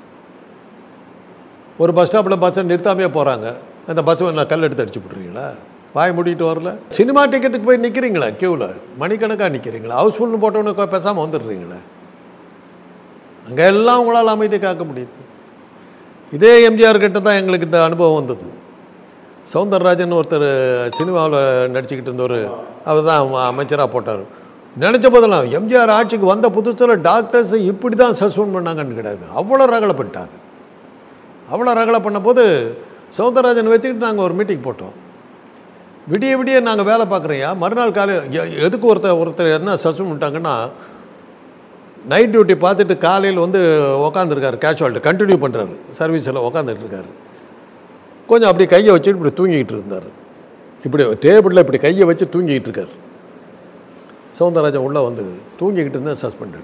ஒரு பஸ் ஸ்டாப்பில் பஸ்ஸை நிறுத்தாமையே போகிறாங்க அந்த பஸ் நான் கல் எடுத்து அடிச்சு விட்றீங்களா வாய் மூடிட்டு வரல சினிமா டிக்கெட்டுக்கு போய் நிற்கிறீங்களா க்யூவில் மணிக்கணக்காக நிற்கிறீங்களா ஹவுஸ்ஃபுல்னு போட்டவனுக்கு பேசாமல் வந்துடுறீங்களா அங்கே எல்லாம் உங்களால் அமைதி காக்க முடியுது இதே எம்ஜிஆர் கிட்ட தான் எங்களுக்கு இந்த அனுபவம் வந்தது சௌந்தரராஜன் ஒருத்தர் சினிமாவில் நடிச்சுக்கிட்டு இருந்தவர் அவர் தான் அமைச்சராக போட்டார் நினச்ச போதெல்லாம் எம்ஜிஆர் ஆட்சிக்கு வந்த புதுசில் டாக்டர்ஸ் இப்படி தான் சஸ்பெண்ட் பண்ணாங்கன்னு கிடையாது அவ்வளோ ரகலைப்பட்டாங்க அவ்வளோ ரகலை பண்ண போது சௌந்தரராஜன் வச்சுக்கிட்டு நாங்கள் ஒரு மீட்டிங் போட்டோம் விடிய விடிய நாங்கள் வேலை பார்க்குறோயா மறுநாள் காலையில் எ- எதுக்கு ஒருத்தர் ஒருத்தர் என்ன சஸ்பெண்ட் பண்ணிட்டாங்கன்னா நைட் டியூட்டி பார்த்துட்டு காலையில் வந்து உக்காந்துருக்காரு கேஷுவாலிட்டி கண்டினியூ பண்ணுறாரு சர்வீஸில் உக்காந்துட்டு இருக்காரு கொஞ்சம் அப்படி கையை வச்சுட்டு இப்படி தூங்கிக்கிட்டு இருந்தார் இப்படி டேபிளில் இப்படி கையை வச்சு தூங்கிக்கிட்டு இருக்கார் சௌந்தரராஜன் உள்ளே வந்து தூங்கிக்கிட்டு இருந்தால் சஸ்பெண்டட்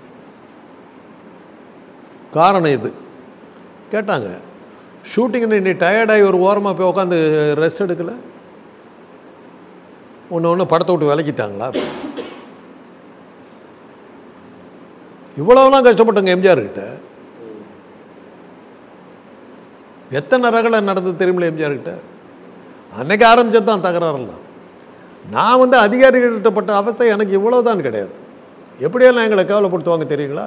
காரணம் இது கேட்டாங்க ஷூட்டிங்கில் நீ டயர்டாகி ஒரு ஓரமாக போய் உட்காந்து ரெஸ்ட் எடுக்கல ஒன்று ஒன்று படத்தை விட்டு விலக்கிட்டாங்களா இவ்வளவுலாம் கஷ்டப்பட்டவங்க எம்ஜிஆர் கிட்ட எத்தனை ரகலை நடந்தது தெரியுமில்ல எம்ஜிஆர் கிட்ட அன்னைக்கு ஆரம்பிச்சது தான் தகராறெல்லாம் நான் வந்து அதிகாரிகள்கிட்ட பட்ட அவஸ்தை எனக்கு இவ்வளவுதான் கிடையாது எப்படியெல்லாம் எங்களை கேவலப்படுத்துவாங்க தெரியுங்களா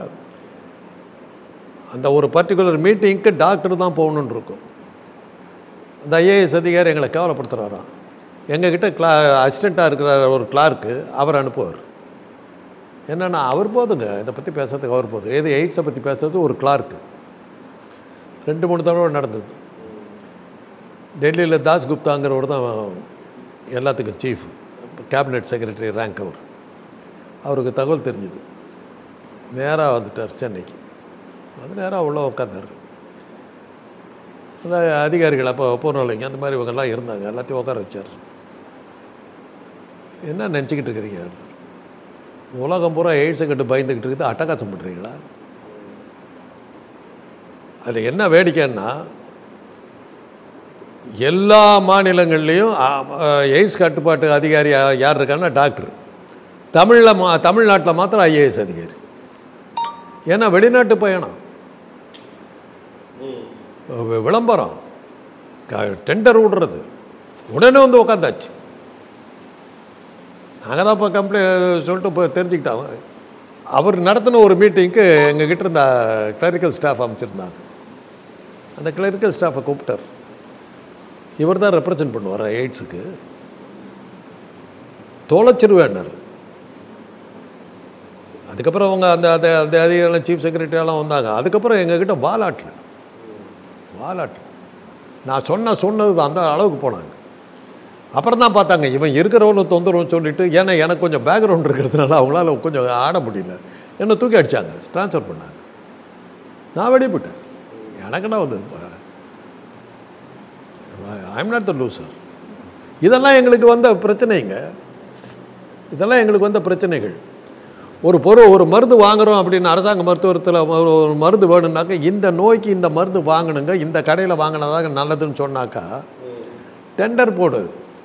அந்த ஒரு பர்டிகுலர் மீட்டிங்க்கு டாக்டர் தான் போகணுன்னு இருக்கும் அந்த ஐஏஎஸ் அதிகாரி எங்களை கேவலப்படுத்துகிறாராம் எங்ககிட்ட கிளா அசிஸ்டண்ட்டாக இருக்கிற ஒரு கிளார்க்கு அவர் அனுப்புவார் என்னென்னா அவர் போதுங்க இதை பற்றி பேசுறதுக்கு அவர் போதும் எது எய்ட்ஸை பற்றி பேசுறது ஒரு கிளார்க்கு ரெண்டு மூணு தடவை நடந்தது டெல்லியில் தாஸ் குப்தாங்கிறவர் தான் எல்லாத்துக்கும் சீஃப் கேபினெட் செக்ரட்டரி ரேங்க் அவர் அவருக்கு தகவல் தெரிஞ்சுது நேராக வந்துட்டார் சென்னைக்கு வந்து நேராக உள்ள உட்காந்தார் அந்த அதிகாரிகள் அப்போ பூர்ணலைங்க அந்த மாதிரி இவங்கெல்லாம் இருந்தாங்க எல்லாத்தையும் உட்கார வச்சார் என்ன நினச்சிக்கிட்டு இருக்கிறீங்க உலகம் பூரா எய்ட்ஸை கட்டு பயந்துக்கிட்டு இருக்குது அட்டகாசம் பண்ணுறீங்களா அதில் என்ன வேடிக்கைன்னா எல்லா மாநிலங்கள்லேயும் எய்ட்ஸ் கட்டுப்பாட்டு அதிகாரி யா- யார் இருக்காங்கன்னா டாக்டர் தமிழில் மா தமிழ்நாட்டில் மாத்திரம் ஐஏஎஸ் அதிகாரி ஏன்னா வெளிநாட்டு பயணம் வி- விளம்பரம் டெண்டர் விடுறது உடனே வந்து உட்காந்தாச்சு நாங்கள் தான் இப்போ கம்ப்ளைண்ட் சொல்லிட்டு இப்போ தெரிஞ்சுக்கிட்டோம் அவர் நடத்தின ஒரு மீட்டிங்க்கு எங்ககிட்ட இருந்த கிளரிக்கல் ஸ்டாஃப் அமைச்சிருந்தாங்க அந்த கிளரிக்கல் ஸ்டாஃபை கூப்பிட்டார் இவர் தான் ரெப்ரசன்ட் பண்ணுவார் எய்ட்ஸுக்கு தொலைச்சிருவேன்னார் அதுக்கப்புறம் அவங்க அந்த அந்த அந்த அதிகாரிகள் சீஃப் செக்ரட்டரியெல்லாம் வந்தாங்க அதுக்கப்புறம் எங்ககிட்ட வாலாட்டில் வாலாட்டில் நான் சொன்ன சொன்னது அந்த அளவுக்கு போனாங்க அப்புறம் தான் பார்த்தாங்க இவன் இருக்கிறவனு தொந்தரவுன்னு சொல்லிட்டு ஏன்னா எனக்கு கொஞ்சம் பேக்ரவுண்ட் இருக்கிறதுனால அவங்களால கொஞ்சம் ஆட முடியல என்னை தூக்கி அடித்தாங்க ட்ரான்ஸ்ஃபர் பண்ணாங்க நான் வெளியிட்டேன் எனக்குன்னா வந்து ஐம் நாட் த லூசர் இதெல்லாம் எங்களுக்கு வந்த பிரச்சனைங்க இதெல்லாம் எங்களுக்கு வந்த பிரச்சனைகள் ஒரு பொருள் ஒரு மருந்து வாங்குறோம் அப்படின்னு அரசாங்க மருத்துவத்தில் ஒரு ஒரு மருந்து வேணும்னாக்கா இந்த நோய்க்கு இந்த மருந்து வாங்கணுங்க இந்த கடையில் வாங்கினதாக நல்லதுன்னு சொன்னாக்கா டெண்டர் போடு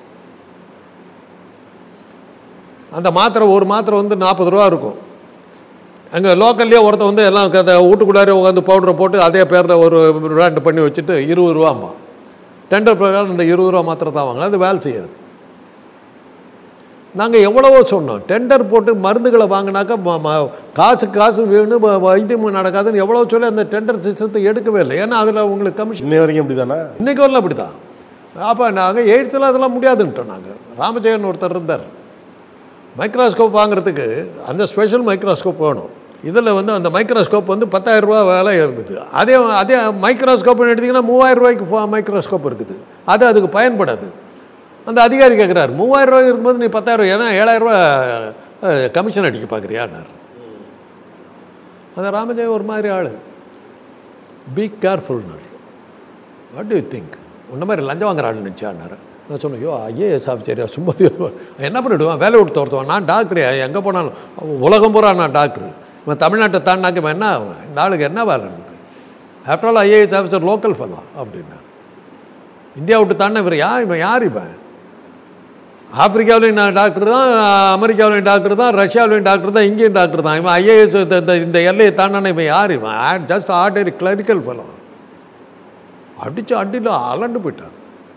அந்த மாத்திரை ஒரு மாத்திரை வந்து நாற்பது ரூபா இருக்கும் அங்கே லோக்கல்லே ஒருத்தன் வந்து எல்லாம் க- அந்த வீட்டுக்குள்ளாரே உட்காந்து பவுடரை போட்டு அதே பேரில் ஒரு பிராண்ட் பண்ணி வச்சுட்டு இருபது ரூபாம்மா டெண்டர் பிரகாரம் இந்த இருபது ரூபா மாத்திரை தான் வாங்கலாம் அது வேலை செய்யாது நாங்கள் எவ்வளவோ சொன்னோம் டெண்டர் போட்டு மருந்துகளை வாங்கினாக்கா ம- ம- காசு காசு வேணும் வ- வைத்தியம் நடக்காதுன்னு எவ்வளோ சொல்லி அந்த டெண்டர் சிஸ்டத்தை எடுக்கவே இல்லை ஏன்னா அதில் உங்களுக்கு கமிஷன் இன்னை வரைக்கும் இப்படி தானே இன்னைக்கு வரலாம் அப்படி தான் அப்போ நாங்கள் எய்ட்ஸ்லாம் அதெல்லாம் முடியாதுன்ட்டோம் நாங்கள் ராமஜெயன் ஒருத்தர் இருந்தார் மைக்ரோஸ்கோப் வாங்குறதுக்கு அந்த ஸ்பெஷல் மைக்ரோஸ்கோப் வேணும் இதில் வந்து அந்த மைக்ரோஸ்கோப் வந்து 10000 ரூபா விலை இருக்குது அதே அதே மைக்ரோஸ்கோப்னு எடுத்திங்கன்னா மூவாயிரம் ரூபாய்க்கு ஃபோ- மைக்ரோஸ்கோப் இருக்குது அது அதுக்கு பயன்படாது அந்த அதிகாரி கேட்குறாரு மூவாயிரம் ரூபாய் இருக்கும்போது நீ பத்தாயிரம் ஏன்னா ஏழாயிரம் ரூபா அஹ், கமிஷன் அடிக்க பார்க்குறியான்னார் அந்த ராமஜெயம் ஒரு மாதிரி ஆள் பி கேர்ஃபுல்னார் வாட் டு யூ திங்க் உன்ன மாதிரி லஞ்சம் வாங்குறான்னு நினச்சான்னாரு நான் சொன்னேன் ஐயோ ஐஏஎஸ் ஆஃபீஸரியா சும்மா இரு. என்ன பண்ணிவிடுவான் வேலை விட்டு துரத்துவான் நான் டாக்டர் எங்கே போனாலும் உலகம் பூரா நான் டாக்டர் இவன் தமிழ்நாட்டை தாண்டினாக்க இவன் என்ன ஆவான்? இந்த ஆளுக்கு என்ன வேலை இருக்குது after all IAS officer local fellow அப்படின்னா இந்தியா விட்டு தாண்டின இவர் யார் இவன் யார் இவன் ஆப்பிரிக்காவிலையும் நான் டாக்டர் தான் அமெரிக்காவிலையும் டாக்டர் தான் ரஷ்யாவிலையும் டாக்டர் தான் இங்கேயும் டாக்டர் தான் இவன் ஐஏஎஸ் இந்த எல்லையை தாண்டான இவன் யார் இவன் ஜஸ்ட் ஆர்டினரி கிளரிக்கல் ஃபெல்லோ அடித்து அடியில் அலண்டு போயிட்டார்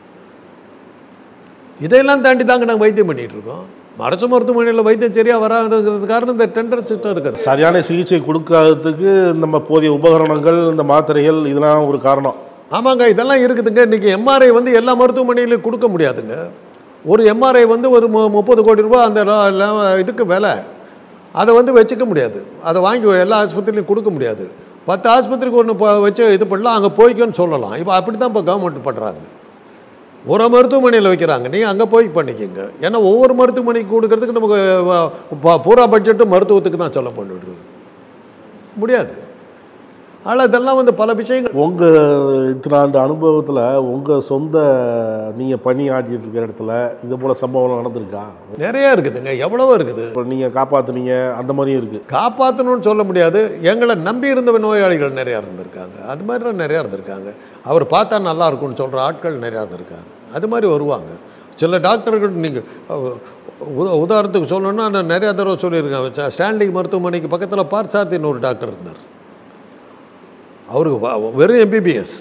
இதையெல்லாம் தாண்டி தாங்க நாங்கள் வைத்தியம் பண்ணிகிட்டு இருக்கோம் அரசு மருத்துவமனையில் வைத்தியம் சரியாக வராதுங்கிறது காரணம் இந்த டெண்டர் சிஸ்டம் இருக்குது சரியான சிகிச்சை கொடுக்காததுக்கு நம்ம போதிய உபகரணங்கள் இந்த மாத்திரைகள் இதெல்லாம் ஒரு காரணம் ஆமாங்க இதெல்லாம் இருக்குதுங்க இன்றைக்கி எம்ஆர்ஐ வந்து எல்லா மருத்துவமனையிலையும் கொடுக்க முடியாதுங்க ஒரு எம்ஆர்ஐ வந்து ஒரு மு முப்பது கோடி ரூபாய் அந்த ல- ல- இதுக்கு விலை அதை வந்து வச்சுக்க முடியாது அதை வாங்கி எல்லா ஆஸ்பத்திரிலையும் கொடுக்க முடியாது பத்து ஆஸ்பத்திரிக்கு ஒன்று வச்சு இது பண்ணலாம் அங்கே போய்க்கோன்னு சொல்லலாம் இப்போ அப்படி தான் இப்போ கவர்மெண்ட் பண்ணுறாங்க ஒரு மருத்துவமனையில் வைக்கிறாங்க நீங்கள் அங்கே போய் பண்ணிக்கோங்க ஏன்னா ஒவ்வொரு மருத்துவமனைக்கு கொடுக்கறதுக்கு நமக்கு வ- ப- பூரா பட்ஜெட்டும் மருத்துவத்துக்கு தான் சொல்ல பண்ணிடுறது முடியாது ஆனால் இதெல்லாம் வந்து பல விஷயங்கள் உங்கள் இத்தனை ஆண்டு அனுபவத்தில் உங்கள் சொந்த நீங்கள் பணி ஆடிட்டு இருக்கிற இடத்துல இது போல் சம்பவம் நடந்திருக்கா நிறைய இருக்குதுங்க எவ்வளவோ இருக்குது இப்போ நீங்கள் காப்பாற்றுனீங்க அந்த மாதிரியும் இருக்குது காப்பாற்றணும்னு சொல்ல முடியாது எங்களை நம்பி இருந்த நோயாளிகள் நிறையா இருந்திருக்காங்க அது மாதிரிலாம் நிறையா இருந்திருக்காங்க அவர் பார்த்தா நல்லா இருக்கும்னு சொல்கிற ஆட்கள் நிறையா இருந்திருக்காங்க அது மாதிரி வருவாங்க சில டாக்டர்கள் நீங்கள் உத உதாரணத்துக்கு சொல்லணும்னா நான் நிறையா தடவை சொல்லியிருக்கேன் ச- ஸ்டான்லி மருத்துவமனைக்கு பக்கத்தில் பார்சார்த்தின்னு ஒரு டாக்டர் இருந்தார் அவருக்கு வ- வெறும் எம்பிபிஎஸ்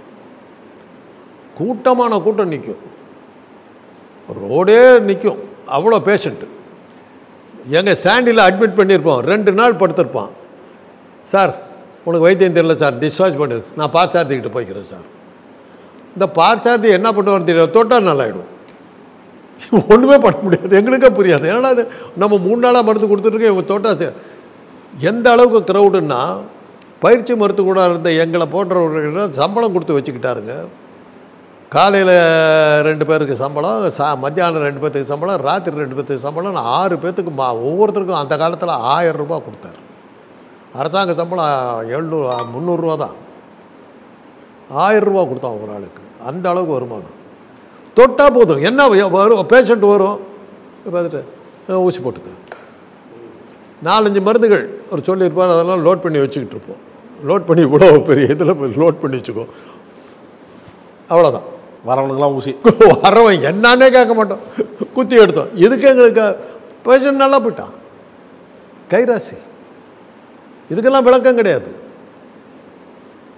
கூட்டமான கூட்டம் நிற்கும் ரோடே நிற்கும் அவ்வளோ பேஷண்ட்டு எங்கள் ஸ்டாண்டில் அட்மிட் பண்ணியிருப்போம் ரெண்டு நாள் படுத்திருப்பான் சார் உனக்கு வைத்தியம் தெரியல சார் டிஸ்சார்ஜ் பண்ணு நான் பார்சாரதிக்கிட்ட போய்க்கிறேன் சார் இந்த பார்சாரதி என்ன பண்ணுவார் தெரியாது தொட்டால் நல்லாயிடும் ஒன்றுமே பண்ண முடியாது எங்களுக்கே புரியாது ஏன்னா அது நம்ம மூணு நாளாக மருந்து கொடுத்துட்ருக்கோம் இவங்க தொட்டா சரி. எந்த அளவுக்கு க்ரௌடுன்னா பயிற்சி மருத்துவக்கூட இருந்த எங்களை போன்றவர்கள் சம்பளம் கொடுத்து வச்சுக்கிட்டாருங்க காலையில் ரெண்டு பேருக்கு சம்பளம் சா மத்தியானம் ரெண்டு பேர்த்துக்கு சம்பளம் ராத்திரி ரெண்டு பேர்த்துக்கு சம்பளம் நான் ஆறு பேர்த்துக்கு மா ஒவ்வொருத்தருக்கும் அந்த காலத்தில் ஆயிரம் ரூபாய் கொடுத்தாரு அரசாங்க சம்பளம் எழுநூறு முந்நூறுரூவா தான் ஆயிரம் ரூபா கொடுத்தான் ஒரு ஆளுக்கு அந்த அளவுக்கு வருமானம் தொட்டால் போதும் என்ன வரும் பேஷண்ட் வரும் பார்த்துட்டு "அஹ், ஊசி போட்டுக்க நாலஞ்சு மருந்துகள் அவர் சொல்லியிருப்பார் அதெல்லாம் லோட் பண்ணி வச்சுக்கிட்டு இருப்போம் லோட் பண்ணி இவ்வளோ பெரிய இதில் லோட் பண்ணி வச்சுக்கோ அவ்வளோதான் வரவனுக்கெல்லாம் ஊசி வரவன் என்னன்னே கேட்க மாட்டோம் குத்தி எடுத்தோம் இதுக்கு எங்களுக்கு பேஷண்ட் நல்லா போயிட்டான் கைராசி இதுக்கெல்லாம் விளக்கம் கிடையாது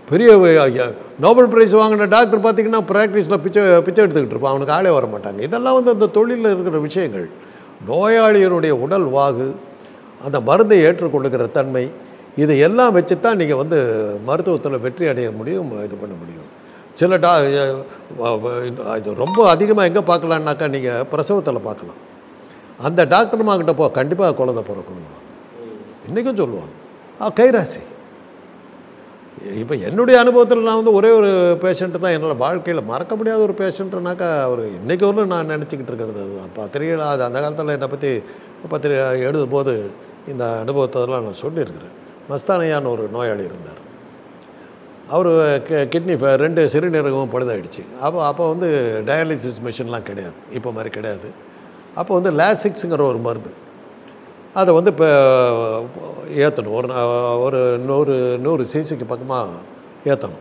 பெரிய ஐயா, நோபல் பிரைஸ் வாங்கின டாக்டர் பார்த்தீங்கன்னா ப்ராக்டிஸில் பிச்சை பிச்சை எடுத்துக்கிட்டு இருப்பான் அவனுக்கு ஆளே வர மாட்டாங்க இதெல்லாம் வந்து அந்த தொழிலில் இருக்கிற விஷயங்கள் நோயாளியினுடைய உடல் வாகு அந்த மருந்தை ஏற்றுக்கொள்ளுகிற தன்மை இதை எல்லாம் வச்சு தான் நீங்கள் வந்து மருத்துவத்தில் வெற்றி அடைய முடியும் இது பண்ண முடியும் சில டா அஹ் வ- வ- இது ரொம்ப அதிகமாக எங்கே பார்க்கலான்னாக்கா நீங்கள் பிரசவத்தில் பார்க்கலாம் அந்த டாக்டர்மா கிட்ட போ கண்டிப்பாக குழந்தை பிறக்கும்னுவாங்க இன்றைக்கும் சொல்லுவாங்க ஆ கைராசி இப்போ என்னுடைய அனுபவத்தில் நான் வந்து ஒரே ஒரு பேஷண்ட்டு தான் என்னோட வாழ்க்கையில் மறக்க முடியாத ஒரு பேஷண்ட்டுனாக்கா அவர் இன்றைக்கு வரலும் நான் நினச்சிக்கிட்டு இருக்கிறது அதுதான் பத்திரிகையில் அது அந்த காலத்தில் என்னை பற்றி பத்திரிகை எழுதும் போது இந்த அனுபவத்தெல்லாம் நான் சொல்லியிருக்கிறேன் மஸ்தானையான்னு ஒரு நோயாளி இருந்தார் அவர் கிட்னி ரெண்டு சிறுநீரகமும் பழுதாயிடுச்சு அப்போ அப்போ வந்து டயாலிசிஸ் மிஷின்லாம் கிடையாது இப்போ மாதிரி கிடையாது அப்போ வந்து லேசிக்ஸுங்கிற ஒரு மருந்து அதை வந்து இப்போ ஏற்றணும் ஒரு நா- ஒரு நூறு நூறு சிசிக்கு பக்கமாக ஏற்றணும்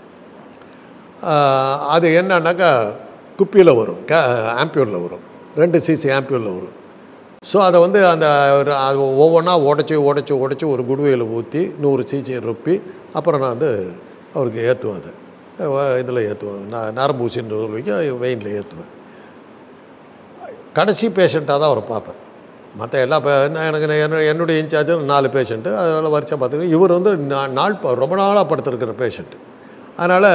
அது என்னன்னாக்கா குப்பியில் வரும் கே ஆம்பியூரில் வரும் ரெண்டு சிசி ஆம்பியூரில் வரும் ஸோ அதை வந்து அந்த ஒரு அது ஒவ்வொன்றா உடச்சி உடச்சி உடச்சி ஒரு குடுவையில் ஊற்றி நூறு சிசியை ரொப்பி அப்புறம் நான் வந்து அவருக்கு ஏற்றுவேன் அதை இதில் ஏற்றுவேன் நான் நரம்பு ஊசின்னு சொல்லிக்க வெயினில் ஏற்றுவேன் கடைசி பேஷண்ட்டாக தான் அவரை பார்ப்பேன் மற்ற எல்லா பே நான் எனக்கு நான் என்ன- என்னுடைய இன்சார்ஜ் நாலு பேஷண்ட்டு அதனால் வரிசையாக பார்த்துருக்கேன் இவர் வந்து நா- நாள் ப- ரொம்ப நாளாக படுத்திருக்கிற பேஷண்ட்டு அதனால்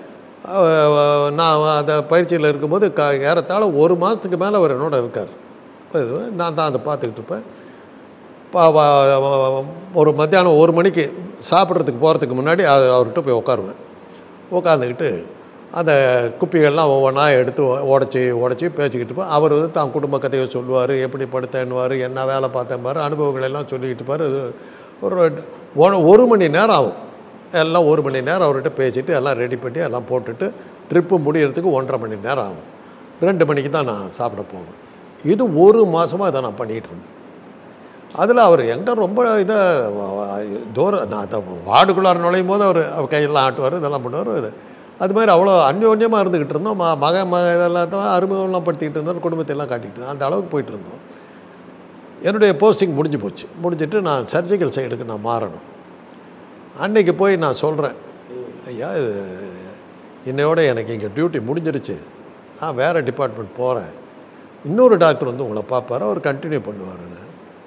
நான் அந்த பயிற்சியில் இருக்கும்போது க ஏறத்தாழ ஒரு மாதத்துக்கு மேலே அவர் என்னோட இருக்கார் இப்ப இது நான் தான் அதை பார்த்துக்கிட்டு இருப்பேன் பா- வா- வா- ஒரு மத்தியானம் ஒரு மணிக்கு சாப்பிட்றதுக்கு போகிறதுக்கு முன்னாடி அது அவர்கிட்ட போய் உட்காருவேன் உட்காந்துக்கிட்டு அந்த குப்பிகள்லாம் ஒவ்வொன்றா எடுத்து உடச்சி உடச்சி பேசிக்கிட்டு இருப்பேன் அவர் வந்து தான் குடும்ப கதையை சொல்லுவார் எப்படி படுத்தேன்னுவார் என்ன வேலை பார்த்தேன்பார் அனுபவங்கள் எல்லாம் சொல்லிக்கிட்டு இருப்பார் ஒரு ஒ- ஒரு மணி நேரம் ஆகும் எல்லாம் ஒரு மணி நேரம் அவர்கிட்ட பேசிட்டு எல்லாம் ரெடி பண்ணி எல்லாம் போட்டுட்டு ட்ரிப்பு முடியறதுக்கு ஒன்றரை மணி நேரம் ஆகும் ரெண்டு மணிக்கு தான் நான் சாப்பிட போவேன் இது ஒரு மாதமாக இதை நான் பண்ணிகிட்டு இருந்தேன் அதில் அவர் என்கிட்ட ரொம்ப இதை தூரம் நான் அந்த வார்டுக்குள்ளார நுழையும் போது அவர் அவர் கையெல்லாம் ஆட்டுவார் இதெல்லாம் பண்ணுவார் இது அது மாதிரி அவ்வளோ அந்யோன்யமாக இருந்துக்கிட்டு இருந்தோம் ம மக மக இதெல்லாம் தான் அறிமுகம்லாம் படுத்திக்கிட்டு இருந்தோம் குடும்பத்தை எல்லாம் காட்டிக்கிட்டு இருந்தோம். அந்த அளவுக்கு போயிட்டு இருந்தோம் என்னுடைய போஸ்டிங் முடிஞ்சு போச்சு முடிஞ்சிட்டு நான் சர்ஜிக்கல் சைடுக்கு நான் மாறணும் அன்னைக்கு போய் நான் சொல்கிறேன் ஐயா இது என்னையோட எனக்கு இங்கே டியூட்டி முடிஞ்சிருச்சு நான் வேறு டிபார்ட்மெண்ட் போகிறேன் இன்னொரு டாக்டர் வந்து உங்களை பார்ப்பாரு அவர் கண்டினியூ பண்ணுவாருன்னு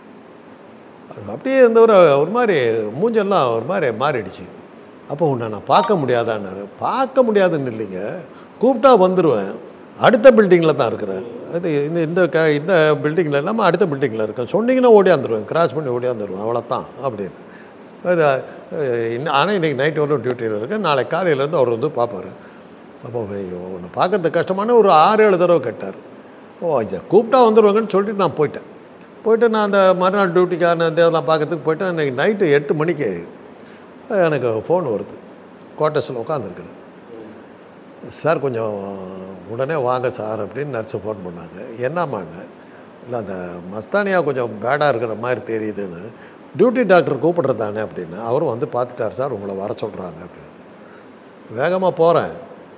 அவர் அப்படியே இருந்தவர் ஒரு மாதிரி மூஞ்செல்லாம் ஒரு மாதிரி மாறிடுச்சு அப்போ உன்னை நான் பார்க்க முடியாதான்னாரு பார்க்க முடியாதுன்னு இல்லைங்க கூப்பிட்டா வந்துடுவேன் அடுத்த பில்டிங்கில் தான் இருக்கிறேன் அது இந்த இந்த க இந்த பில்டிங்கில் இல்லாமல் அடுத்த பில்டிங்கில் இருக்கேன் சொன்னீங்கன்னா ஓடியாந்துருவேன் கிராஸ் பண்ணி ஓடியாந்துருவேன் அவ்வளோதான் அப்படின்னு அது அஹ், இன்னும் ஆனால் இன்றைக்கி நைட் வரலும் டியூட்டியில் இருக்கேன் நாளைக்கு காலையிலேருந்து அவர் வந்து பார்ப்பாரு அப்போ உன்னை பார்க்கறது கஷ்டமான ஒரு ஆறு ஏழு தடவை கேட்டார் ஓ ஐயா கூப்பிட்டா வந்துடுவாங்கன்னு சொல்லிட்டு நான் போயிட்டேன் போயிட்டு நான் அந்த மறுநாள் டியூட்டிக்கான அந்த இதெல்லாம் பார்க்கறதுக்கு போயிட்டு அன்றைக்கி நைட்டு எட்டு மணிக்கு எனக்கு ஃபோன் வருது குவார்ட்டர்ஸில் உட்காந்துருக்குறேன் சார் கொஞ்சம் உடனே வாங்க சார் அப்படின்னு நர்ஸு ஃபோன் பண்ணாங்க என்னம்மான்னு இல்லை அந்த மஸ்தானியா கொஞ்சம் பேடாக இருக்கிற மாதிரி தெரியுதுன்னு டியூட்டி டாக்டர் கூப்பிடுறது தானே அப்படின்னு அவரும் வந்து பார்த்துட்டார் சார் உங்களை வர சொல்கிறாங்க அப்படின்னு வேகமாக போகிறேன்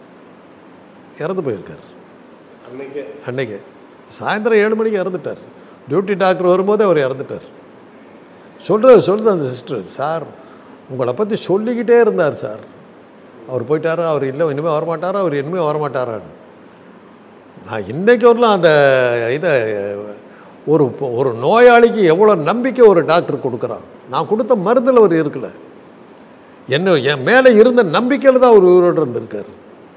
இறந்து போயிருக்கார் அன்னைக்கே அன்னைக்கு சாயந்தரம் ஏழு மணிக்கு இறந்துட்டார் டியூட்டி டாக்டர் வரும்போது அவர் இறந்துட்டார் சொல்கிறது சொல்லுது அந்த சிஸ்டர் சார் உங்களை பற்றி சொல்லிக்கிட்டே இருந்தார் சார் அவர் போயிட்டாரா அவர் இல்லை இனிமேல் வரமாட்டாரா அவர் இனிமேல் வரமாட்டாரான்னு நான் இன்னைக்கு வரலாம் அந்த இதை ஒரு ஒரு நோயாளிக்கு எவ்வளோ நம்பிக்கை ஒரு டாக்டர் கொடுக்குறான் நான் கொடுத்த மருந்தில் அவர் இருக்கல என்ன என் மேலே இருந்த நம்பிக்கையில் தான் அவர் உயிரோடு இருந்திருக்கார்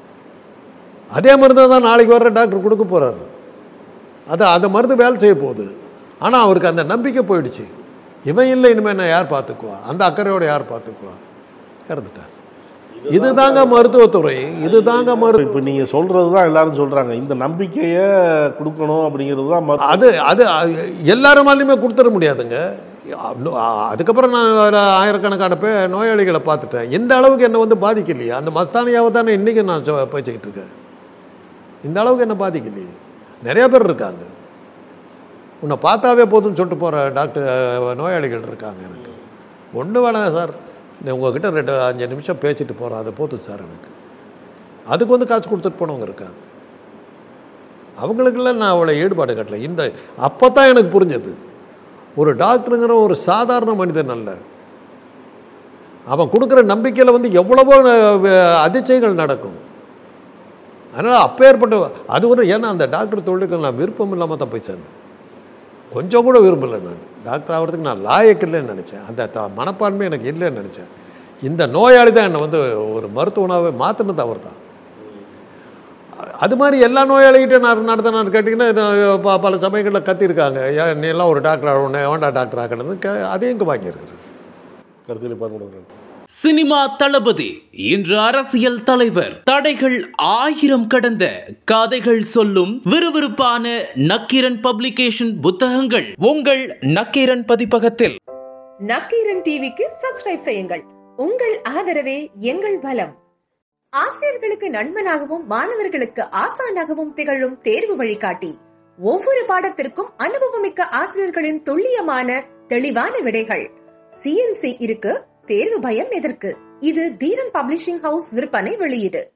அதே மருந்தை தான் நாளைக்கு வர்ற டாக்டர் கொடுக்க போகிறாரு அது அந்த மருந்து வேலை செய்ய போகுது ஆனால் அவருக்கு அந்த நம்பிக்கை போயிடுச்சு இவன் இல்லை இனிமேல் நான் யார் பார்த்துக்குவா அந்த அக்கறையோட யார் பார்த்துக்குவா இறந்துட்டார் இதுதாங்க மருத்துவத்துறை இதுதாங்க மரு இப்போ நீங்கள் சொல்கிறது தான் எல்லாரும் சொல்கிறாங்க இந்த நம்பிக்கையை கொடுக்கணும் அப்படிங்கிறது தான் மரு- அது அது அது எல்லாருமாலையுமே கொடுத்துட முடியாதுங்க அ- அ- அதுக்கப்புறம் நான் ஒரு ஆயிரக்கணக்கான பே நோயாளிகளை பார்த்துட்டேன் இந்த அளவுக்கு என்னை வந்து பாதிக்கலையே அந்த மஸ்தானியாவை தானே இன்றைக்கி நான் சொ- பேசிக்கிட்டு இருக்கேன் இந்த அளவுக்கு என்ன பாதிக்கலையே நிறைய பேர் இருக்காங்க உன்னை பார்த்தாவே போதும்னு சொல்லிட்டு போகிற டாக்டர் அஹ், நோயாளிகள் இருக்காங்க எனக்கு ஒன்றும் வேணாம் சார் நான் உங்ககிட்ட ரெண்டு அஞ்சு நிமிஷம் பேசிட்டு போகிறேன் அது போதும் சார் எனக்கு அதுக்கு வந்து காசு கொடுத்துட்டு போனவங்க இருக்காங்க அவங்களுக்கெல்லாம் நான் அவ்வளோ ஈடுபாடு கட்டல இந்த அப்போ தான் எனக்கு புரிஞ்சது ஒரு டாக்டருங்கிற ஒரு சாதாரண மனிதன் அல்ல அவன் கொடுக்குற நம்பிக்கையில் வந்து எவ்வளவோ அஹ், அதிசயங்கள் நடக்கும் அதனால் அப்பேற்பட்ட அது ஒரு ஏன்னா அந்த டாக்டர் தொழிலுக்கு நான் விருப்பம் இல்லாமல் தான் போய் சேர்ந்தேன் கொஞ்சம் கூட விரும்பலை நான் டாக்டர் ஆகிறதுக்கு நான் லாயக்கு இல்லைன்னு நினச்சேன் அந்த த மனப்பான்மை எனக்கு இல்லைன்னு நினச்சேன் இந்த நோயாளி தான் என்னை வந்து ஒரு மருத்துவனாகவே மாற்றினது அவர் தான் அது மாதிரி எல்லா நோயாளிகிட்ட நான் நடத்தினான்னு கேட்டிங்கன்னா நான் ப- பல சமயங்களில் கத்திருக்காங்க ஏன் நீ எல்லாம் ஒரு டாக்டர் ஆகணும் வேண்டா டாக்டர் ஆக்கணும்னு கே அதையும் இங்கே வாங்கியிருக்குது கருத்துக்களை பகிர்ந்து சினிமா தளபதி இன்று அரசியல் தலைவர் தடைகள் ஆயிரம் கடந்த கதைகள் சொல்லும் விறுவிறுப்பான நக்கீரன் பப்ளிகேஷன் புத்தகங்கள் உங்கள் நக்கீரன் பதிப்பகத்தில் நக்கீரன் டிவிக்கு சப்ஸ்கிரைப் செய்யுங்கள் உங்கள் ஆதரவே எங்கள் பலம் ஆசிரியர்களுக்கு நண்பனாகவும் மாணவர்களுக்கு ஆசானாகவும் திகழும் தேர்வு வழிகாட்டி ஒவ்வொரு பாடத்திற்கும் அனுபவமிக்க ஆசிரியர்களின் துல்லியமான தெளிவான விடைகள் சிஎன்சி இருக்கு தேர்வு பயம் எதற்கு இது தீரன் பப்ளிஷிங் ஹவுஸ் விற்பனை வெளியீடு